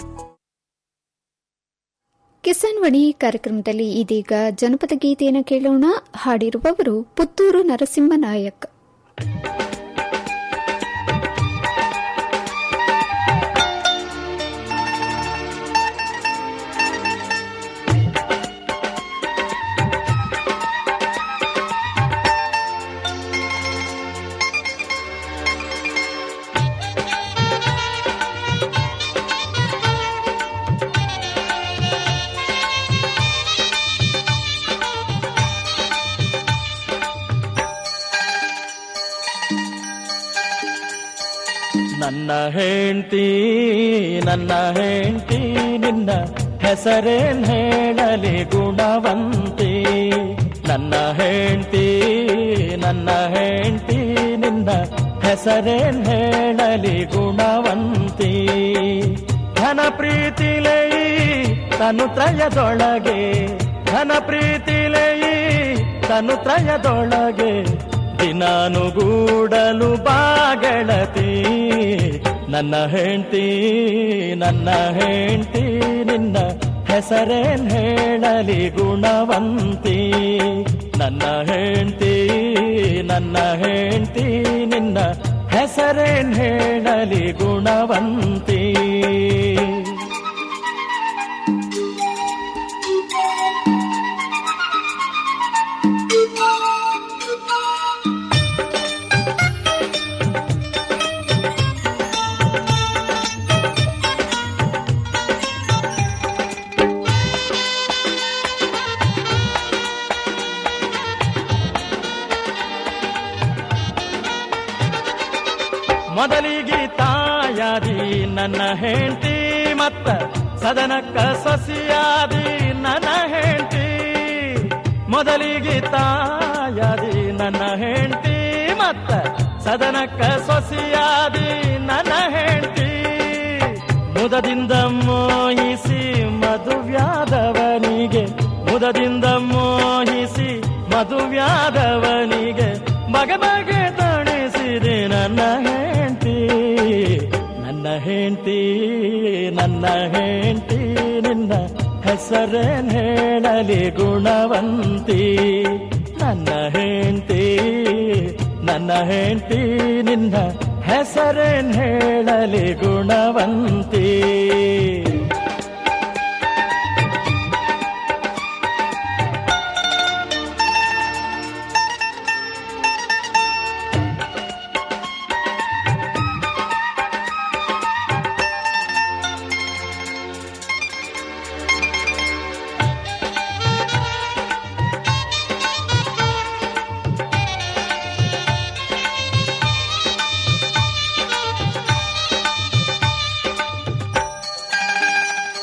ಕಿಸಾನ್ ವಾಣಿ ಕಾರ್ಯಕ್ರಮದಲ್ಲಿ ಇದೀಗ ಜನಪದ ಗೀತೆಯನ್ನು ಕೇಳೋಣ ಹಾಡಿರುವವರು ಪುತ್ತೂರು ನರಸಿಂಹನಾಯಕ್ ನನ್ನ ಹೆಂಡತಿ ನನ್ನ ಹೆಂಡತಿ ನಿನ್ನ ಹೆಸರೇನ್ ಹೇಳಲಿ ಗುಣವಂತಿ ನನ್ನ ಹೆಂಡತಿ ನನ್ನ ಹೆಂಡತಿ ನಿನ್ನ ಹೆಸರೇನ್ ಹೇಳಲಿ ಗುಣವಂತಿ ಧನ ಪ್ರೀತಿಲೇ ತನು ತ್ರಯದೊಳಗೆ ಧನ ಪ್ರೀತಿಲೇ ತನು ತ್ರಯದೊಳಗೆ ದಿನಾನುಗೂಡಲು ಬಾಗಳತಿ ನನ್ನ ಹೆಂಡತಿ ನನ್ನ ಹೆಂಡತಿ ನಿನ್ನ ಹೆಸರೇನ್ ಹೇಳಲಿ ಗುಣವಂತಿ ನನ್ನ ಹೆಂಡತಿ ನನ್ನ ಹೆಂಡತಿ ನಿನ್ನ ಹೆಸರೇನ್ ಹೇಳಲಿ ಗುಣವಂತಿ ಮೊದಲಿಗೆ ತಾಯಾದಿ ನನ್ನ ಹೆಂಡತಿ ಮತ್ತ ಸದನಕ್ಕ ಸೊಸಿಯಾದಿ ನನ್ನ ಹೆಂಡತಿ ಮೊದಲಿಗೆ ತಾಯಾದಿ ನನ್ನ ಹೆಂಡತಿ ಮತ್ತ ಸದನಕ್ಕ ಸೊಸಿಯಾದಿ ನನ್ನ ಹೆಂಡತಿ ಮುದದಿಂದ ಮೋಹಿಸಿ ಮಧುವ್ಯಾದವನಿಗೆ ಮುದದಿಂದ ಮೋಹಿಸಿ ಮಧುವ್ಯಾದವನಿಗೆ ಬಗೆ ಬಗೆ ತಣಿಸಿದೆ ನನ್ನ ಹೆಂಡತಿ ನನ್ನ ಹೆಂಡತಿ ನನ್ನ ಹೆಂಡತಿ ನಿನ್ನ ಹೆಸರೇನ್ ಹೇಳಲಿ ಗುಣವಂತಿ ನನ್ನ ಹೆಂಡತಿ ನನ್ನ ಹೆಂಡತಿ ನಿನ್ನ ಹೆಸರೇನ್ ಹೇಳಲಿ ಗುಣವಂತಿ